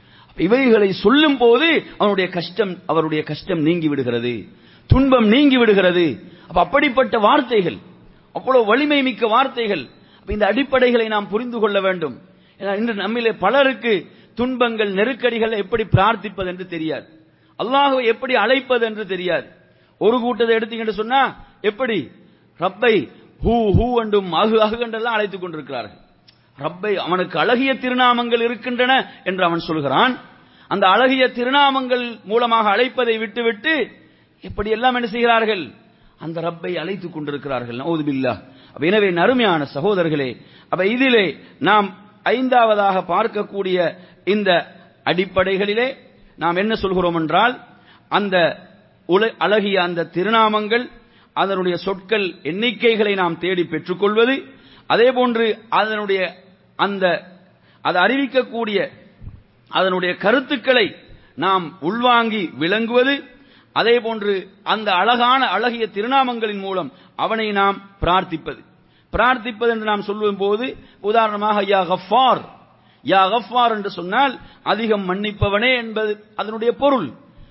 இவைகளை சொல்லும் போது அவனுடைய கஷ்டம் அவருடைய கஷ்டம் நீங்கி விடுகிறது துன்பம் நீங்கி விடுகிறது அப்ப அப்படிப்பட்ட வார்த்தைகள் அவ்வளவு வலிமை மிக்க வார்த்தைகள் அப்ப இந்த அடிப்படைகளை நாம் புரிந்து கொள்ள வேண்டும் ஏன்னா இன்று நம்மிலே பலருக்கு துன்பங்கள் நெருக்கடிகள் எப்படி பிரார்த்திப்பது என்று தெரியாது அல்லாஹுவை எப்படி அழைப்பது என்று தெரியாது ஒரு கூட்டத்தை எடுத்தீங்கன்னு சொன்னா எப்படி ரப்பை ஹூ ஹூ என்றும் அகு அகு என்றெல்லாம் அழைத்துக் கொண்டிருக்கிறார்கள் ரப்பை அவனுக்கு அழகிய திருநாமங்கள் இருக்கின்றன என்று அவன் சொல்கிறான் அந்த அழகிய திருநாமங்கள் மூலமாக அழைப்பதை விட்டுவிட்டு எப்படி எல்லாம் என்ன செய்கிறார்கள் அந்த ரப்பை அழைத்துக் கொண்டிருக்கிறார்கள் நவுது பில்லா அப்ப எனவே நறுமையான சகோதரர்களே அப்ப இதிலே நாம் ஐந்தாவதாக பார்க்கக்கூடிய இந்த அடிப்படைகளிலே நாம் என்ன சொல்கிறோம் என்றால் அந்த உல- அழகிய அந்த திருநாமங்கள் அதனுடைய சொற்கள் எண்ணிக்கைகளை நாம் தேடி பெற்றுக்கொள்வது அதே போன்று அதனுடைய அந்த அது அறிவிக்கக்கூடிய அதனுடைய கருத்துக்களை நாம் உள்வாங்கி விளங்குவது அதே போன்று அந்த அழகான அழகிய திருநாமங்களின் மூலம் அவனை நாம் பிரார்த்திப்பது பிரார்த்திப்பது என்று நாம் சொல்லும் போது உதாரணமாக யா கஃபார் யா கஃபார் என்று சொன்னால் அதிகம் மன்னிப்பவனே என்பது அதனுடைய பொருள்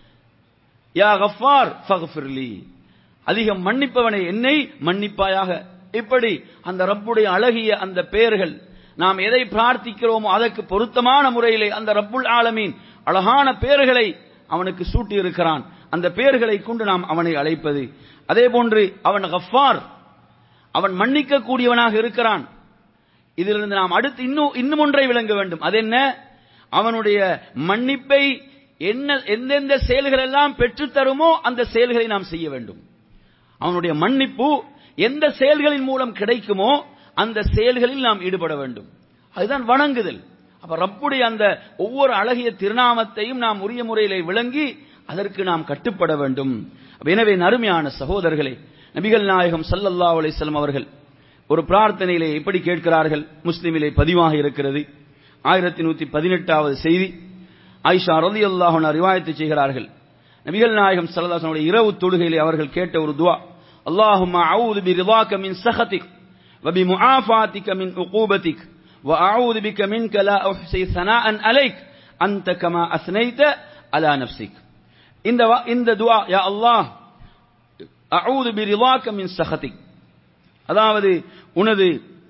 யா கஃபார் ஃபக்ஃபிர்லி அதிகம் மன்னிப்பவனை என்னை மன்னிப்பாயாக இப்படி அந்த ரப்புடைய அழகிய அந்த பெயர்கள் நாம் எதை பிரார்த்திக்கிறோமோ அதற்கு பொருத்தமான முறையிலே அந்த ரப்புல் ஆலமீன் அழகான பெயர்களை அவனுக்கு சூட்டி இருக்கிறான் அந்த பெயர்களை கொண்டு நாம் அவனை அழைப்பது அதே போன்று அவன் கஃபார் அவன் மன்னிக்க கூடியவனாக இருக்கிறான் இதிலிருந்து நாம் அடுத்து இன்னும் இன்னும் ஒன்றை விளங்க வேண்டும் அது என்ன அவனுடைய மன்னிப்பை என்ன எந்தெந்த செயல்கள் எல்லாம் பெற்றுத் தருமோ அந்த செயல்களை நாம் செய்ய வேண்டும் அவனுடைய மன்னிப்பு எந்த செயல்களின் மூலம் கிடைக்குமோ அந்த செயல்களில் நாம் ஈடுபட வேண்டும் அதுதான் வணங்குதல் அப்ப ரப்புடைய அந்த ஒவ்வொரு அழகிய திருநாமத்தையும் நாம் உரிய முறையிலே விளங்கி அதற்கு நாம் கட்டுப்பட வேண்டும் அப்ப எனவே நறுமையான சகோதரர்களே நபிகள் நாயகம் ஸல்லல்லாஹு அலைஹி வஸல்லம் அவர்கள் ஒரு பிரார்த்தனையிலே எப்படி கேட்கிறார்கள் முஸ்லிமிலே பதிவாக இருக்கிறது ஆயிரத்தி நூத்தி பதினெட்டாவது செய்தி ஆயிஷா ரலியல்லாஹு அன்ஹா ரிவாயத்து செய்கிறார்கள் நபிகள் நாயகம் ஸல்லல்லாஹு அலைஹி வஸல்லம் இரவு தொழுகையிலே அவர்கள் கேட்ட ஒரு துஆ அல்லாஹும்ம அஊது பிரிதாக்க மின் சஹதிக் وبمعافاتك من عقوبتك وأعوذ بك منك لا أحصي ثناء عليك أنت كما أثنيت على نفسك இந்த வா- இந்த துஆ யா அல்லாஹ் அஊது பிரிதாக்க மின் சஹதிக் அதாவது உனது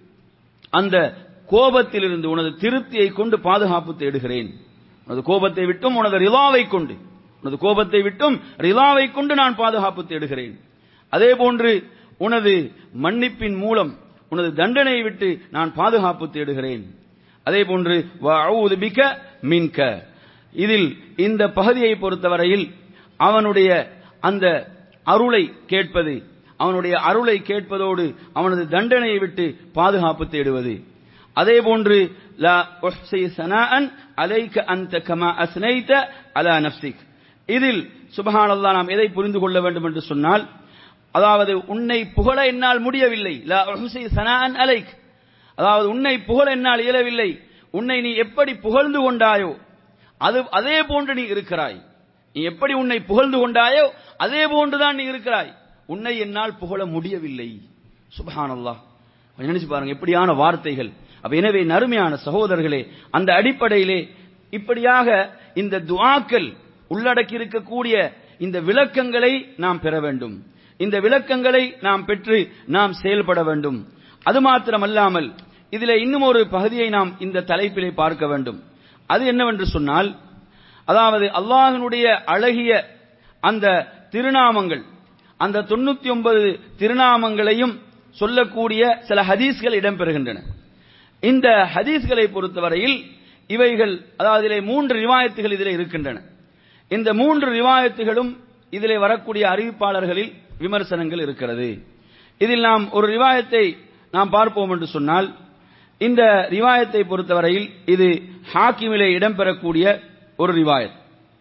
அந்த கோபத்திலிருந்து உனது திருப்தியை கொண்டு பாதுகாப்பு தேடுகிறேன் உனது கோபத்தை விட்டும் உனது ரிலாவை கொண்டு உனது கோபத்தை விட்டும் ரிலாவை கொண்டு நான் பாதுகாப்பு தேடுகிறேன் அதே போன்று உனது மன்னிப்பின் மூலம் உனது தண்டனையை விட்டு நான் பாதுகாப்பு தேடுகிறேன் அதே போன்று வஅஊது பிக மின்க இதில் இந்த பகுதியை பொறுத்தவரையில் அவனுடைய அந்த அருளை கேட்பது அவனுடைய அருளை கேட்பதோடு அவனது தண்டனையை விட்டு பாதுகாப்பு தேடுவது அதே போன்று லா உஹ்ஸி ஸனாஅன் அலைக அன்த கமா அஸ்னைத அலா நஃப்ஸிக் இதில் சுபஹானல்லாஹ் நாம் எதை புரிந்து கொள்ள வேண்டும் என்று சொன்னால் அதாவது உன்னை புகழ என்னால் முடியவில்லை லா உஹ்ஸி ஸனாஅன் அலைக் அதாவது உன்னை புகழ என்னால் இயலவில்லை உன்னை நீ எப்படி புகழ்ந்து கொண்டாயோ அது அதே போன்று நீ இருக்கிறாய் நீ எப்படி உன்னை புகழ்ந்து கொண்டாயோ அதே போன்றுதான் நீ இருக்கிறாய் உன்னை என்னால் புகழ முடியவில்லை சுபஹானல்லாஹ் கொஞ்சம் நினைச்சு பாருங்க எப்படியான வார்த்தைகள் அப்ப எனவே நறுமையான சகோதரர்களே அந்த அடிப்படையிலே இப்படியாக இந்த துஆக்கள் உள்ளடக்கி இருக்கக்கூடிய இந்த விளக்கங்களை நாம் பெற வேண்டும் இந்த விளக்கங்களை நாம் பெற்று நாம் செயல்பட வேண்டும் அது மாத்திரமல்லாமல் இதிலே இன்னும் ஒரு பகுதியை நாம் இந்த தலைப்பிலே பார்க்க வேண்டும் அது என்னவென்று சொன்னால் அதாவது அல்லாஹ்வினுடைய அழகிய அந்த திருநாமங்கள் அந்த தொண்ணூத்தி ஒன்பது திருநாமங்களையும் சொல்லக்கூடிய சில ஹதீஸ்கள் இடம்பெறுகின்றன இந்த ஹதீஸ்களை பொறுத்தவரையில் இவைகள் அதாவது இதிலே மூன்று ரிவாயத்துகள் இதிலே இருக்கின்றன இந்த மூன்று ரிவாயத்துகளும் இதிலே வரக்கூடிய அறிவிப்பாளர்களில் விமர்சனங்கள் இருக்கிறது இதில் நாம் ஒரு ரிவாயத்தை நாம் பார்ப்போம் என்று சொன்னால் இந்த ரிவாயத்தை பொறுத்தவரையில் இது ஹாக்கிமிலே இடம்பெறக்கூடிய ஒரு ரிவாயத்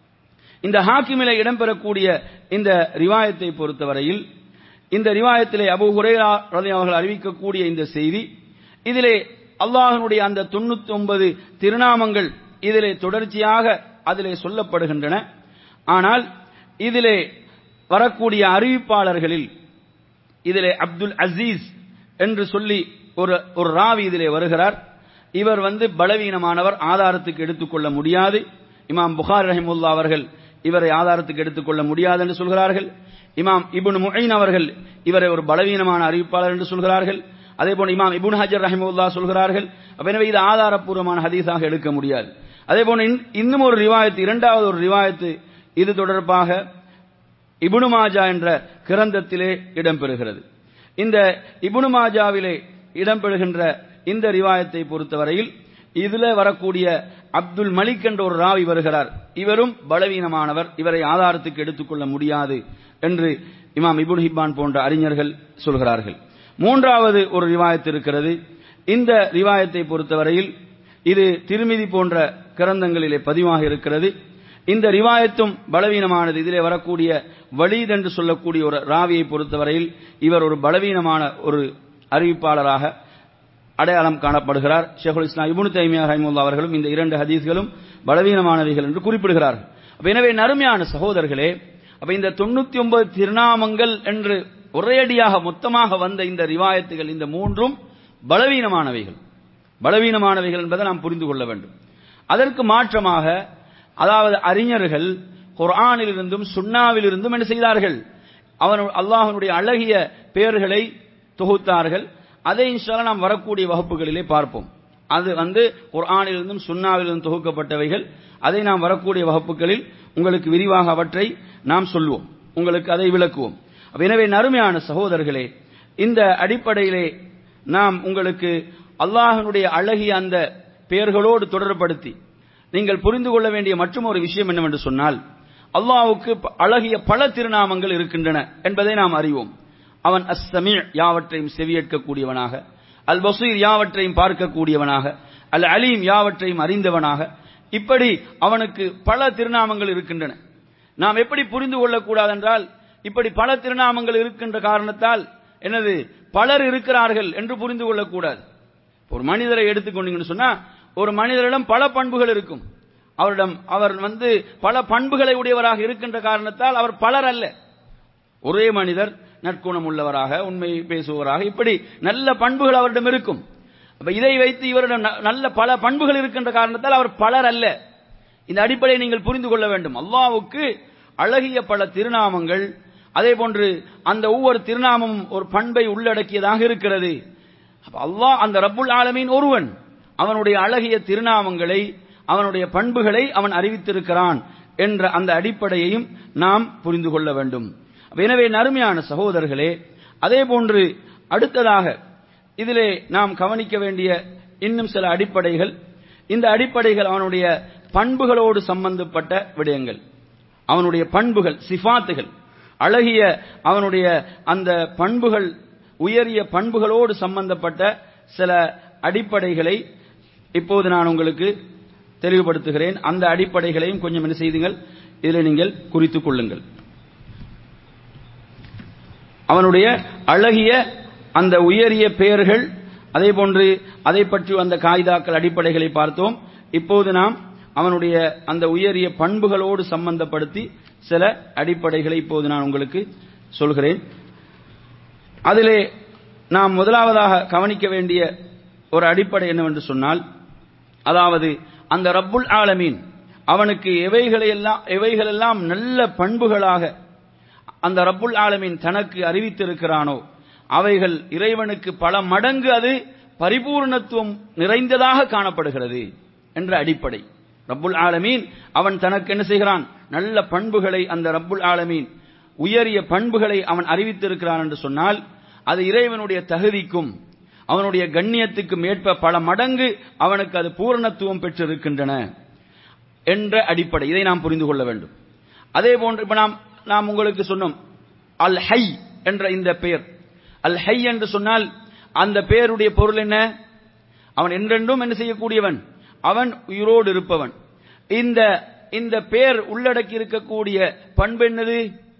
இந்த ஹாக்கிமிலே இடம்பெறக்கூடிய இந்த ரிவாயத்தை பொறுத்தவரையில் இந்த ரிவாயத்திலே அபு ஹுரைரா ரலி அவர்கள் அறிவிக்கக்கூடிய இந்த செய்தி இதிலே அல்லாஹ்வினுடைய அந்த தொண்ணூத்தி ஒன்பது திருநாமங்கள் இதிலே தொடர்ச்சியாக அதிலே சொல்லப்படுகின்றன ஆனால் இதிலே வரக்கூடிய அறிவிப்பாளர்களில் இதிலே அப்துல் அசீஸ் என்று சொல்லி ஒரு ஒரு ராவி இதிலே வருகிறார் இவர் வந்து பலவீனமானவர் ஆதாரத்துக்கு எடுத்துக்கொள்ள முடியாது இமாம் புகார் ரஹிமுல்லா அவர்கள் இவரை ஆதாரத்துக்கு எடுத்துக்கொள்ள முடியாது என்று சொல்கிறார்கள் இமாம் இபுன் முஹைன் அவர்கள் இவரை ஒரு பலவீனமான அறிவிப்பாளர் என்று சொல்கிறார்கள் அதே போல இமாம் இபுன் ஹஜர் ரஹிமுல்லா சொல்கிறார்கள் அப்ப எனவே இது ஆதாரப்பூர்வமான ஹதீஸாக எடுக்க முடியாது அதே போல இன்- இன்னும் ஒரு ரிவாயத்து இரண்டாவது ஒரு ரிவாயத்து இது தொடர்பாக இபுனு மாஜா என்ற கிரந்தத்திலே இடம்பெறுகிறது இந்த இபுனு மாஜாவிலே இடம்பெறுகின்ற இந்த ரிவாயத்தை பொறுத்தவரையில் இதுல வரக்கூடிய அப்துல் மலிக் என்ற ஒரு ராவி வருகிறார் இவரும் பலவீனமானவர் இவரை ஆதாரத்துக்கு எடுத்துக்கொள்ள முடியாது என்று இமாம் இபுன் ஹிப்பான் போன்ற அறிஞர்கள் சொல்கிறார்கள் மூன்றாவது ஒரு ரிவாயத்து இருக்கிறது இந்த ரிவாயத்தை பொறுத்தவரையில் இது திருமிதி போன்ற கிரந்தங்களிலே பதிவாக இருக்கிறது இந்த ரிவாயத்தும் பலவீனமானது இதிலே வரக்கூடிய வலீத் என்று சொல்லக்கூடிய ஒரு ராவியை பொறுத்தவரையில் இவர் ஒரு பலவீனமான ஒரு அறிவிப்பாளராக அடையாளம் காணப்படுகிறார் ஷேகுல் இஸ்லாம் இபுனு தைமியா ரஹிமுல்லா அவர்களும் இந்த இரண்டு ஹதீஸ்களும் பலவீனமானவைகள் என்று குறிப்பிடுகிறார்கள் அப்ப எனவே நறுமையான சகோதரர்களே அப்ப இந்த தொண்ணூத்தி ஒன்பது திருநாமங்கள் என்று ஒரேடியாக மொத்தமாக வந்த இந்த ரிவாயத்துகள் இந்த மூன்றும் பலவீனமானவைகள் பலவீனமானவைகள் என்பதை நாம் புரிந்து கொள்ள வேண்டும் அதற்கு மாற்றமாக அதாவது அறிஞர்கள் குர்ஆனிலிருந்தும் சுன்னாவிலிருந்தும் என்ன செய்தார்கள் அவன் அல்லாஹனுடைய அழகிய பெயர்களை தொகுத்தார்கள் அதை இன்ஷால்லா நாம் வரக்கூடிய வகுப்புகளிலே பார்ப்போம் அது வந்து குர்ஆனிலிருந்தும் சுன்னாவிலிருந்தும் தொகுக்கப்பட்டவைகள் அதை நாம் வரக்கூடிய வகுப்புகளில் உங்களுக்கு விரிவாக அவற்றை நாம் சொல்வோம் உங்களுக்கு அதை விளக்குவோம் அப்ப எனவே நறுமையான சகோதரர்களே இந்த அடிப்படையிலே நாம் உங்களுக்கு அல்லாஹனுடைய அழகிய அந்த பெயர்களோடு தொடர்படுத்தி நீங்கள் புரிந்து கொள்ள வேண்டிய மற்றும் ஒரு விஷயம் என்னவென்று சொன்னால் அல்லாஹ்வுக்கு ப- அழகிய பல திருநாமங்கள் இருக்கின்றன என்பதை நாம் அறிவோம் அவன் அஸ்ஸமீ யாவற்றையும் செவியேற்கக்கூடியவனாக அல் பசீர் யாவற்றையும் பார்க்கக்கூடியவனாக அல் அலீம் யாவற்றையும் அறிந்தவனாக இப்படி அவனுக்கு பல திருநாமங்கள் இருக்கின்றன நாம் எப்படி புரிந்து கொள்ளக்கூடாது என்றால் இப்படி பல திருநாமங்கள் இருக்கின்ற காரணத்தால் என்னது பலர் இருக்கிறார்கள் என்று புரிந்து கொள்ளக்கூடாது ஒரு மனிதரை எடுத்துக்கொண்டீங்கன்னு சொன்னா ஒரு மனிதரிடம் பல பண்புகள் இருக்கும் அவரிடம் அவர் வந்து பல பண்புகளை உடையவராக இருக்கின்ற காரணத்தால் அவர் பலர் அல்ல ஒரே மனிதர் நற்குணம் உள்ளவராக உண்மை பேசுபவராக இப்படி நல்ல பண்புகள் அவரிடம் இருக்கும் அப்ப இதை வைத்து இவரிடம் ந- நல்ல பல பண்புகள் இருக்கின்ற காரணத்தால் அவர் பலர் அல்ல இந்த அடிப்படையை நீங்கள் புரிந்து கொள்ள வேண்டும் அல்லாஹ்வுக்கு அழகிய பல திருநாமங்கள் அதே போன்று அந்த ஒவ்வொரு திருநாமமும் ஒரு பண்பை உள்ளடக்கியதாக இருக்கிறது அப்ப அல்லாஹ் அந்த ரப்புல் ஆலமீன் ஒருவன் அவனுடைய அழகிய திருநாமங்களை அவனுடைய பண்புகளை அவன் அறிவித்திருக்கிறான் என்ற அந்த அடிப்படையையும் நாம் புரிந்து கொள்ள வேண்டும் அப்ப எனவே நறுமையான சகோதரர்களே அதே போன்று அடுத்ததாக இதிலே நாம் கவனிக்க வேண்டிய இன்னும் சில அடிப்படைகள் இந்த அடிப்படைகள் அவனுடைய பண்புகளோடு சம்பந்தப்பட்ட விடயங்கள் அவனுடைய பண்புகள் சிஃபாத்துகள் அழகிய அவனுடைய அந்த பண்புகள் உயரிய பண்புகளோடு சம்பந்தப்பட்ட சில அடிப்படைகளை இப்போது நான் உங்களுக்கு தெளிவுபடுத்துகிறேன் அந்த அடிப்படைகளையும் கொஞ்சம் என்ன செய்துங்கள் இதில் நீங்கள் குறித்துக் கொள்ளுங்கள் அவனுடைய அழகிய அந்த உயரிய பெயர்கள் அதே போன்று அதை பற்றி அந்த காய்தாக்கள் அடிப்படைகளை பார்த்தோம் இப்போது நாம் அவனுடைய அந்த உயரிய பண்புகளோடு சம்பந்தப்படுத்தி சில அடிப்படைகளை இப்போது நான் உங்களுக்கு சொல்கிறேன் அதிலே நாம் முதலாவதாக கவனிக்க வேண்டிய ஒரு அடிப்படை என்னவென்று சொன்னால் அதாவது அந்த ரப்புல் ஆலமீன் அவனுக்கு எவைகளையெல்லாம் எவைகளெல்லாம் நல்ல பண்புகளாக அந்த ரப்புல் ஆலமீன் தனக்கு அறிவித்திருக்கிறானோ அவைகள் இறைவனுக்கு பல மடங்கு அது பரிபூர்ணத்துவம் நிறைந்ததாக காணப்படுகிறது என்ற அடிப்படை ரப்புல் ஆலமீன் அவன் தனக்கு என்ன செய்கிறான் நல்ல பண்புகளை அந்த ரப்புல் ஆலமீன் உயரிய பண்புகளை அவன் அறிவித்திருக்கிறான் என்று சொன்னால் அது இறைவனுடைய தகுதிக்கும் அவனுடைய கண்ணியத்துக்கும் ஏற்ப பல மடங்கு அவனுக்கு அது பூரணத்துவம் பெற்றிருக்கின்றன என்ற அடிப்படை இதை நாம் புரிந்து கொள்ள வேண்டும் அதே போன்று இப்ப நாம் நாம் உங்களுக்கு சொன்னோம் அல் ஹை என்ற இந்த பெயர் அல் ஹை என்று சொன்னால் அந்த பெயருடைய பொருள் என்ன அவன் என்றென்றும் என்ன செய்யக்கூடியவன் அவன் உயிரோடு இருப்பவன் இந்த இந்த பெயர் உள்ளடக்கி இருக்கக்கூடிய பண்பு என்னது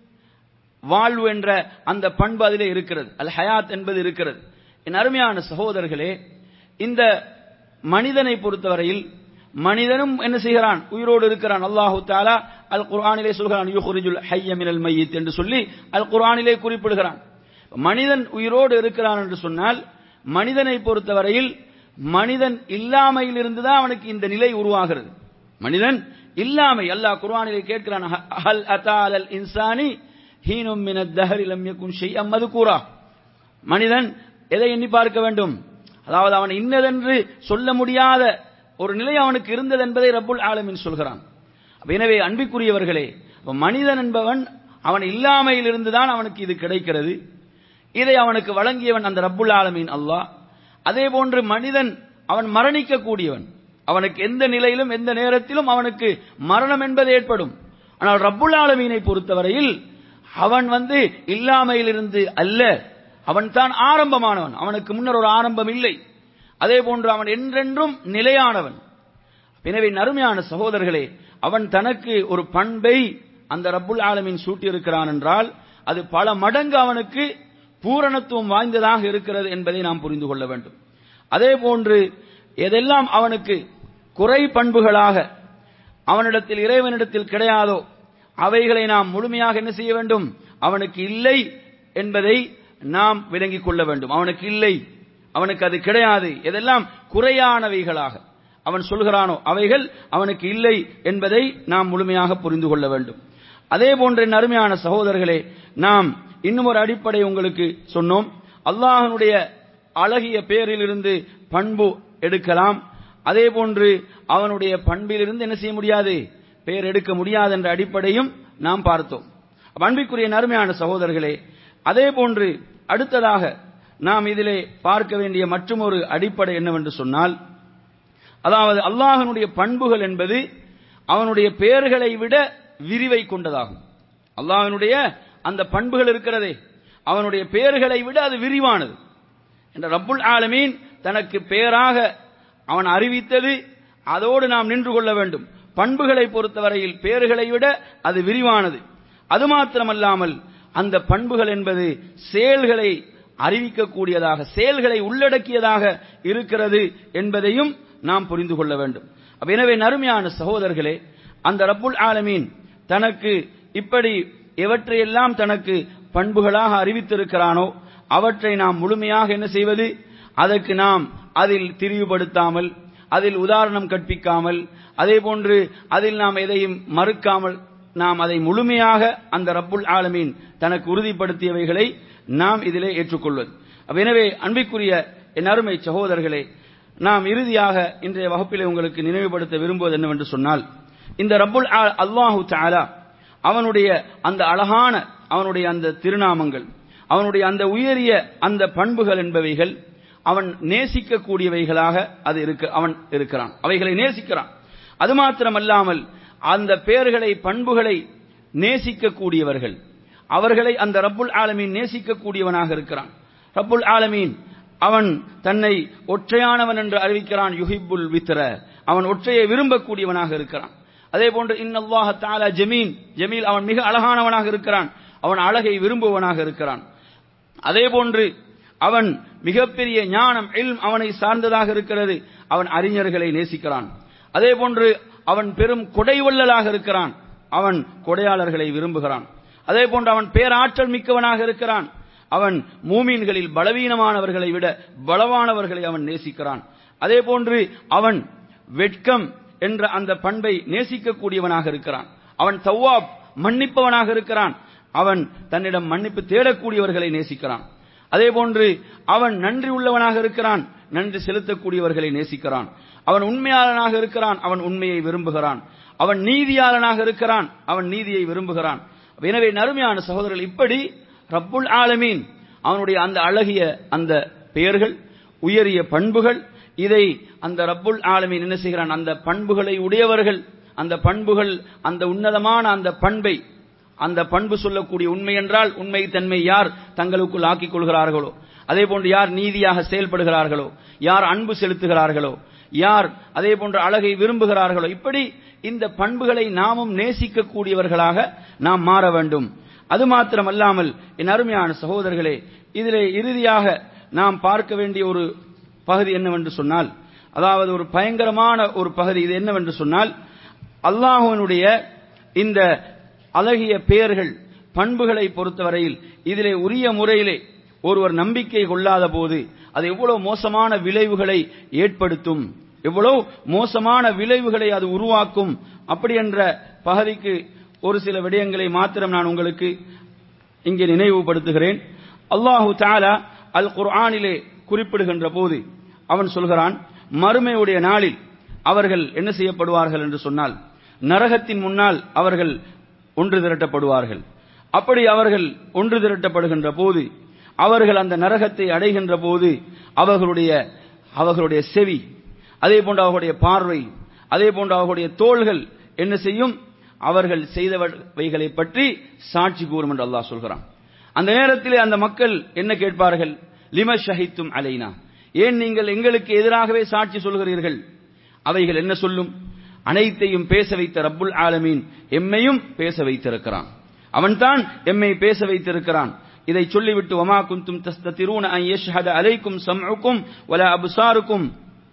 வாழ்வு என்ற அந்த பண்பு அதிலே இருக்கிறது அல் ஹயாத் என்பது இருக்கிறது என் அருமையான சகோதரர்களே இந்த மனிதனை பொறுத்தவரையில் மனிதனும் என்ன செய்கிறான் உயிரோடு இருக்கிறான் அல்லாஹு தாலா அல் குர்ஆனிலே சொல்கிறான் யுஹ்ரிஜுல் ஹய்ய மினல் மையித் என்று சொல்லி அல் குர்ஆனிலே குறிப்பிடுகிறான் மனிதன் உயிரோடு இருக்கிறான் என்று சொன்னால் மனிதனை பொறுத்தவரையில் மனிதன் இல்லாமையில் இருந்துதான் அவனுக்கு இந்த நிலை உருவாகிறது மனிதன் இல்லாமை அல்லாஹ் குர்ஆனிலே கேட்கிறான் ஹல் அதாலல் இன்சானி ஹீனும் மினத் தஹரி லம் யகுன் ஷைஅம் மதுகூரா மனிதன் எதை எண்ணி பார்க்க வேண்டும் அதாவது அவன் இன்னதென்று சொல்ல முடியாத ஒரு நிலை அவனுக்கு இருந்தது என்பதை ரப்புல் ஆலமீன் சொல்கிறான் அப்ப எனவே அன்பிற்குரியவர்களே அப்ப மனிதன் என்பவன் அவன் இல்லாமையில் இருந்துதான் அவனுக்கு இது கிடைக்கிறது இதை அவனுக்கு வழங்கியவன் அந்த ரப்புல் ஆலமீன் அல்லாஹ் அதே போன்று மனிதன் அவன் மரணிக்க கூடியவன் அவனுக்கு எந்த நிலையிலும் எந்த நேரத்திலும் அவனுக்கு மரணம் என்பது ஏற்படும் ஆனால் ரப்புல் ஆலமீனை பொறுத்தவரையில் அவன் வந்து இல்லாமையிலிருந்து அல்ல அவன் தான் ஆரம்பமானவன் அவனுக்கு முன்னர் ஒரு ஆரம்பம் இல்லை அதே போன்று அவன் என்றென்றும் நிலையானவன் எனவே நறுமையான சகோதரர்களே அவன் தனக்கு ஒரு பண்பை அந்த ரப்புல் ஆலமீன் சூட்டியிருக்கிறான் என்றால் அது பல மடங்கு அவனுக்கு பூரணத்துவம் வாய்ந்ததாக இருக்கிறது என்பதை நாம் புரிந்து கொள்ள வேண்டும் அதே போன்று எதெல்லாம் அவனுக்கு குறை பண்புகளாக அவனிடத்தில் இறைவனிடத்தில் கிடையாதோ அவைகளை நாம் முழுமையாக என்ன செய்ய வேண்டும் அவனுக்கு இல்லை என்பதை நாம் விளங்கிக் கொள்ள வேண்டும் அவனுக்கு இல்லை அவனுக்கு அது கிடையாது எதெல்லாம் குறையானவைகளாக அவன் சொல்கிறானோ அவைகள் அவனுக்கு இல்லை என்பதை நாம் முழுமையாக புரிந்து கொள்ள வேண்டும் அதே போன்ற என் அருமையான சகோதரர்களே நாம் இன்னும் ஒரு அடிப்படை உங்களுக்கு சொன்னோம் அல்லாஹனுடைய அழகிய பேரிலிருந்து பண்பு எடுக்கலாம் அதே போன்று அவனுடைய பண்பிலிருந்து என்ன செய்ய முடியாது பெயர் எடுக்க முடியாது என்ற அடிப்படையும் நாம் பார்த்தோம் அப்ப அன்பிற்குரிய நறுமையான சகோதரர்களே அதே போன்று அடுத்ததாக நாம் இதிலே பார்க்க வேண்டிய மற்றொரு அடிப்படை என்னவென்று சொன்னால் அதாவது அல்லாஹனுடைய பண்புகள் என்பது அவனுடைய பெயர்களை விட விரிவை கொண்டதாகும் அல்லாஹனுடைய அந்த பண்புகள் இருக்கிறதே அவனுடைய பெயர்களை விட அது விரிவானது என்ற ரப்புல் ஆலமீன் தனக்கு பெயராக அவன் அறிவித்தது அதோடு நாம் நின்று கொள்ள வேண்டும் பண்புகளை பொறுத்தவரையில் பெயர்களை விட அது விரிவானது அது மாத்திரமல்லாமல் அந்த பண்புகள் என்பது செயல்களை அறிவிக்கக்கூடியதாக செயல்களை உள்ளடக்கியதாக இருக்கிறது என்பதையும் நாம் புரிந்து கொள்ள வேண்டும் அப்ப எனவே நறுமையான சகோதரர்களே அந்த ரப்புல் ஆலமீன் தனக்கு இப்படி எவற்றையெல்லாம் தனக்கு பண்புகளாக அறிவித்திருக்கிறானோ அவற்றை நாம் முழுமையாக என்ன செய்வது அதற்கு நாம் அதில் திரிவுபடுத்தாமல் அதில் உதாரணம் கற்பிக்காமல் அதே போன்று அதில் நாம் எதையும் மறுக்காமல் நாம் அதை முழுமையாக அந்த ரப்புல் ஆலமீன் தனக்கு உறுதிப்படுத்தியவைகளை நாம் இதிலே ஏற்றுக்கொள்வது அப்ப எனவே அன்பிற்குரிய என் அருமை சகோதரர்களே நாம் இறுதியாக இன்றைய வகுப்பிலே உங்களுக்கு நினைவுபடுத்த விரும்புவது என்னவென்று சொன்னால் இந்த ரப்புல் அல்லாஹு தாலா அவனுடைய அந்த அழகான அவனுடைய அந்த திருநாமங்கள் அவனுடைய அந்த உயரிய அந்த பண்புகள் என்பவைகள் அவன் நேசிக்கக்கூடியவைகளாக அது இருக்க அவன் இருக்கிறான் அவைகளை நேசிக்கிறான் அது மாத்திரமல்லாமல் அந்த பெயர்களை பண்புகளை நேசிக்கக்கூடியவர்கள் அவர்களை அந்த ரப்புல் ஆலமீன் நேசிக்கக்கூடியவனாக இருக்கிறான் ரப்புல் ஆலமீன் அவன் தன்னை ஒற்றையானவன் என்று அறிவிக்கிறான் யுஹிப்புல் வித்ர அவன் ஒற்றையை விரும்பக்கூடியவனாக இருக்கிறான் அதே போன்று இன்னல்லாஹ தாலா ஜமீன் ஜமீல் அவன் மிக அழகானவனாக இருக்கிறான் அவன் அழகை விரும்புவனாக இருக்கிறான் அதே போன்று அவன் மிகப்பெரிய ஞானம் இல்ம் அவனை சார்ந்ததாக இருக்கிறது அவன் அறிஞர்களை நேசிக்கிறான் அதே போன்று அவன் பெரும் கொடைவள்ளலாக இருக்கிறான் அவன் கொடையாளர்களை விரும்புகிறான் அதே போன்று அவன் பேராற்றல் மிக்கவனாக இருக்கிறான் அவன் மூமீன்களில் பலவீனமானவர்களை விட பலவானவர்களை அவன் நேசிக்கிறான் அதே போன்று அவன் வெட்கம் என்ற அந்த பண்பை நேசிக்கக்கூடியவனாக இருக்கிறான் அவன் தவ்வாப் மன்னிப்பவனாக இருக்கிறான் அவன் தன்னிடம் மன்னிப்பு தேடக்கூடியவர்களை நேசிக்கிறான் அதே போன்று அவன் நன்றி உள்ளவனாக இருக்கிறான் நன்றி செலுத்தக்கூடியவர்களை நேசிக்கிறான் அவன் உண்மையாளனாக இருக்கிறான் அவன் உண்மையை விரும்புகிறான் அவன் நீதியாளனாக இருக்கிறான் அவன் நீதியை விரும்புகிறான் எனவே நறுமையான சகோதரர்கள் இப்படி ரப்புல் ஆலமீன் அவனுடைய அந்த அழகிய அந்த பெயர்கள் உயரிய பண்புகள் இதை அந்த ரப்புல் ஆலமீன் என்ன செய்கிறான் அந்த பண்புகளை உடையவர்கள் அந்த பண்புகள் அந்த உன்னதமான அந்த பண்பை அந்த பண்பு சொல்லக்கூடிய உண்மை என்றால் உண்மை தன்மை யார் தங்களுக்குள் ஆக்கிக் கொள்கிறார்களோ அதே போன்று யார் நீதியாக செயல்படுகிறார்களோ யார் அன்பு செலுத்துகிறார்களோ யார் அதே போன்று அழகை விரும்புகிறார்களோ இப்படி இந்த பண்புகளை நாமும் நேசிக்கக்கூடியவர்களாக நாம் மாற வேண்டும் அது மாத்திரமல்லாமல் என் அருமையான சகோதரர்களே இதிலே இறுதியாக நாம் பார்க்க வேண்டிய ஒரு பகுதி என்னவென்று சொன்னால் அதாவது ஒரு பயங்கரமான ஒரு பகுதி இது என்னவென்று சொன்னால் அல்லாஹுவனுடைய இந்த அழகிய பெயர்கள் பண்புகளை பொறுத்தவரையில் இதிலே உரிய முறையிலே ஒருவர் நம்பிக்கை கொள்ளாத போது அது எவ்வளவு மோசமான விளைவுகளை ஏற்படுத்தும் எவ்வளவு மோசமான விளைவுகளை அது உருவாக்கும் அப்படி என்ற பகுதிக்கு ஒரு சில விடயங்களை மாத்திரம் நான் உங்களுக்கு இங்கே நினைவுபடுத்துகிறேன் அல்லாஹு தாலா அல் குர்ஆனிலே குறிப்பிடுகின்ற போது அவன் சொல்கிறான் மறுமையுடைய நாளில் அவர்கள் என்ன செய்யப்படுவார்கள் என்று சொன்னால் நரகத்தின் முன்னால் அவர்கள் ஒன்று திரட்டப்படுவார்கள் அப்படி அவர்கள் ஒன்று திரட்டப்படுகின்ற போது அவர்கள் அந்த நரகத்தை அடைகின்ற போது அவர்களுடைய அவர்களுடைய செவி அதே போன்று அவர்களுடைய பார்வை அதே போன்று அவர்களுடைய தோள்கள் என்ன செய்யும் அவர்கள் செய்தவைகளை பற்றி சாட்சி கூறும் என்று அல்லாஹ் சொல்கிறான் அந்த நேரத்திலே அந்த மக்கள் என்ன கேட்பார்கள் லிம ஷஹித்தும் அலைனா ஏன் நீங்கள் எங்களுக்கு எதிராகவே சாட்சி சொல்கிறீர்கள் அவைகள் என்ன சொல்லும் அனைத்தையும் பேச வைத்த ரப்புல் ஆலமீன் எம்மையும் பேச வைத்திருக்கிறான் அவன்தான் எம்மை பேச வைத்திருக்கிறான் இதை சொல்லிவிட்டு வமா குந்தும் தஸ்ததிரூன அன் யஷ்ஹத அலைக்கும் சம்உக்கும் வலா அப்சாருக்கும்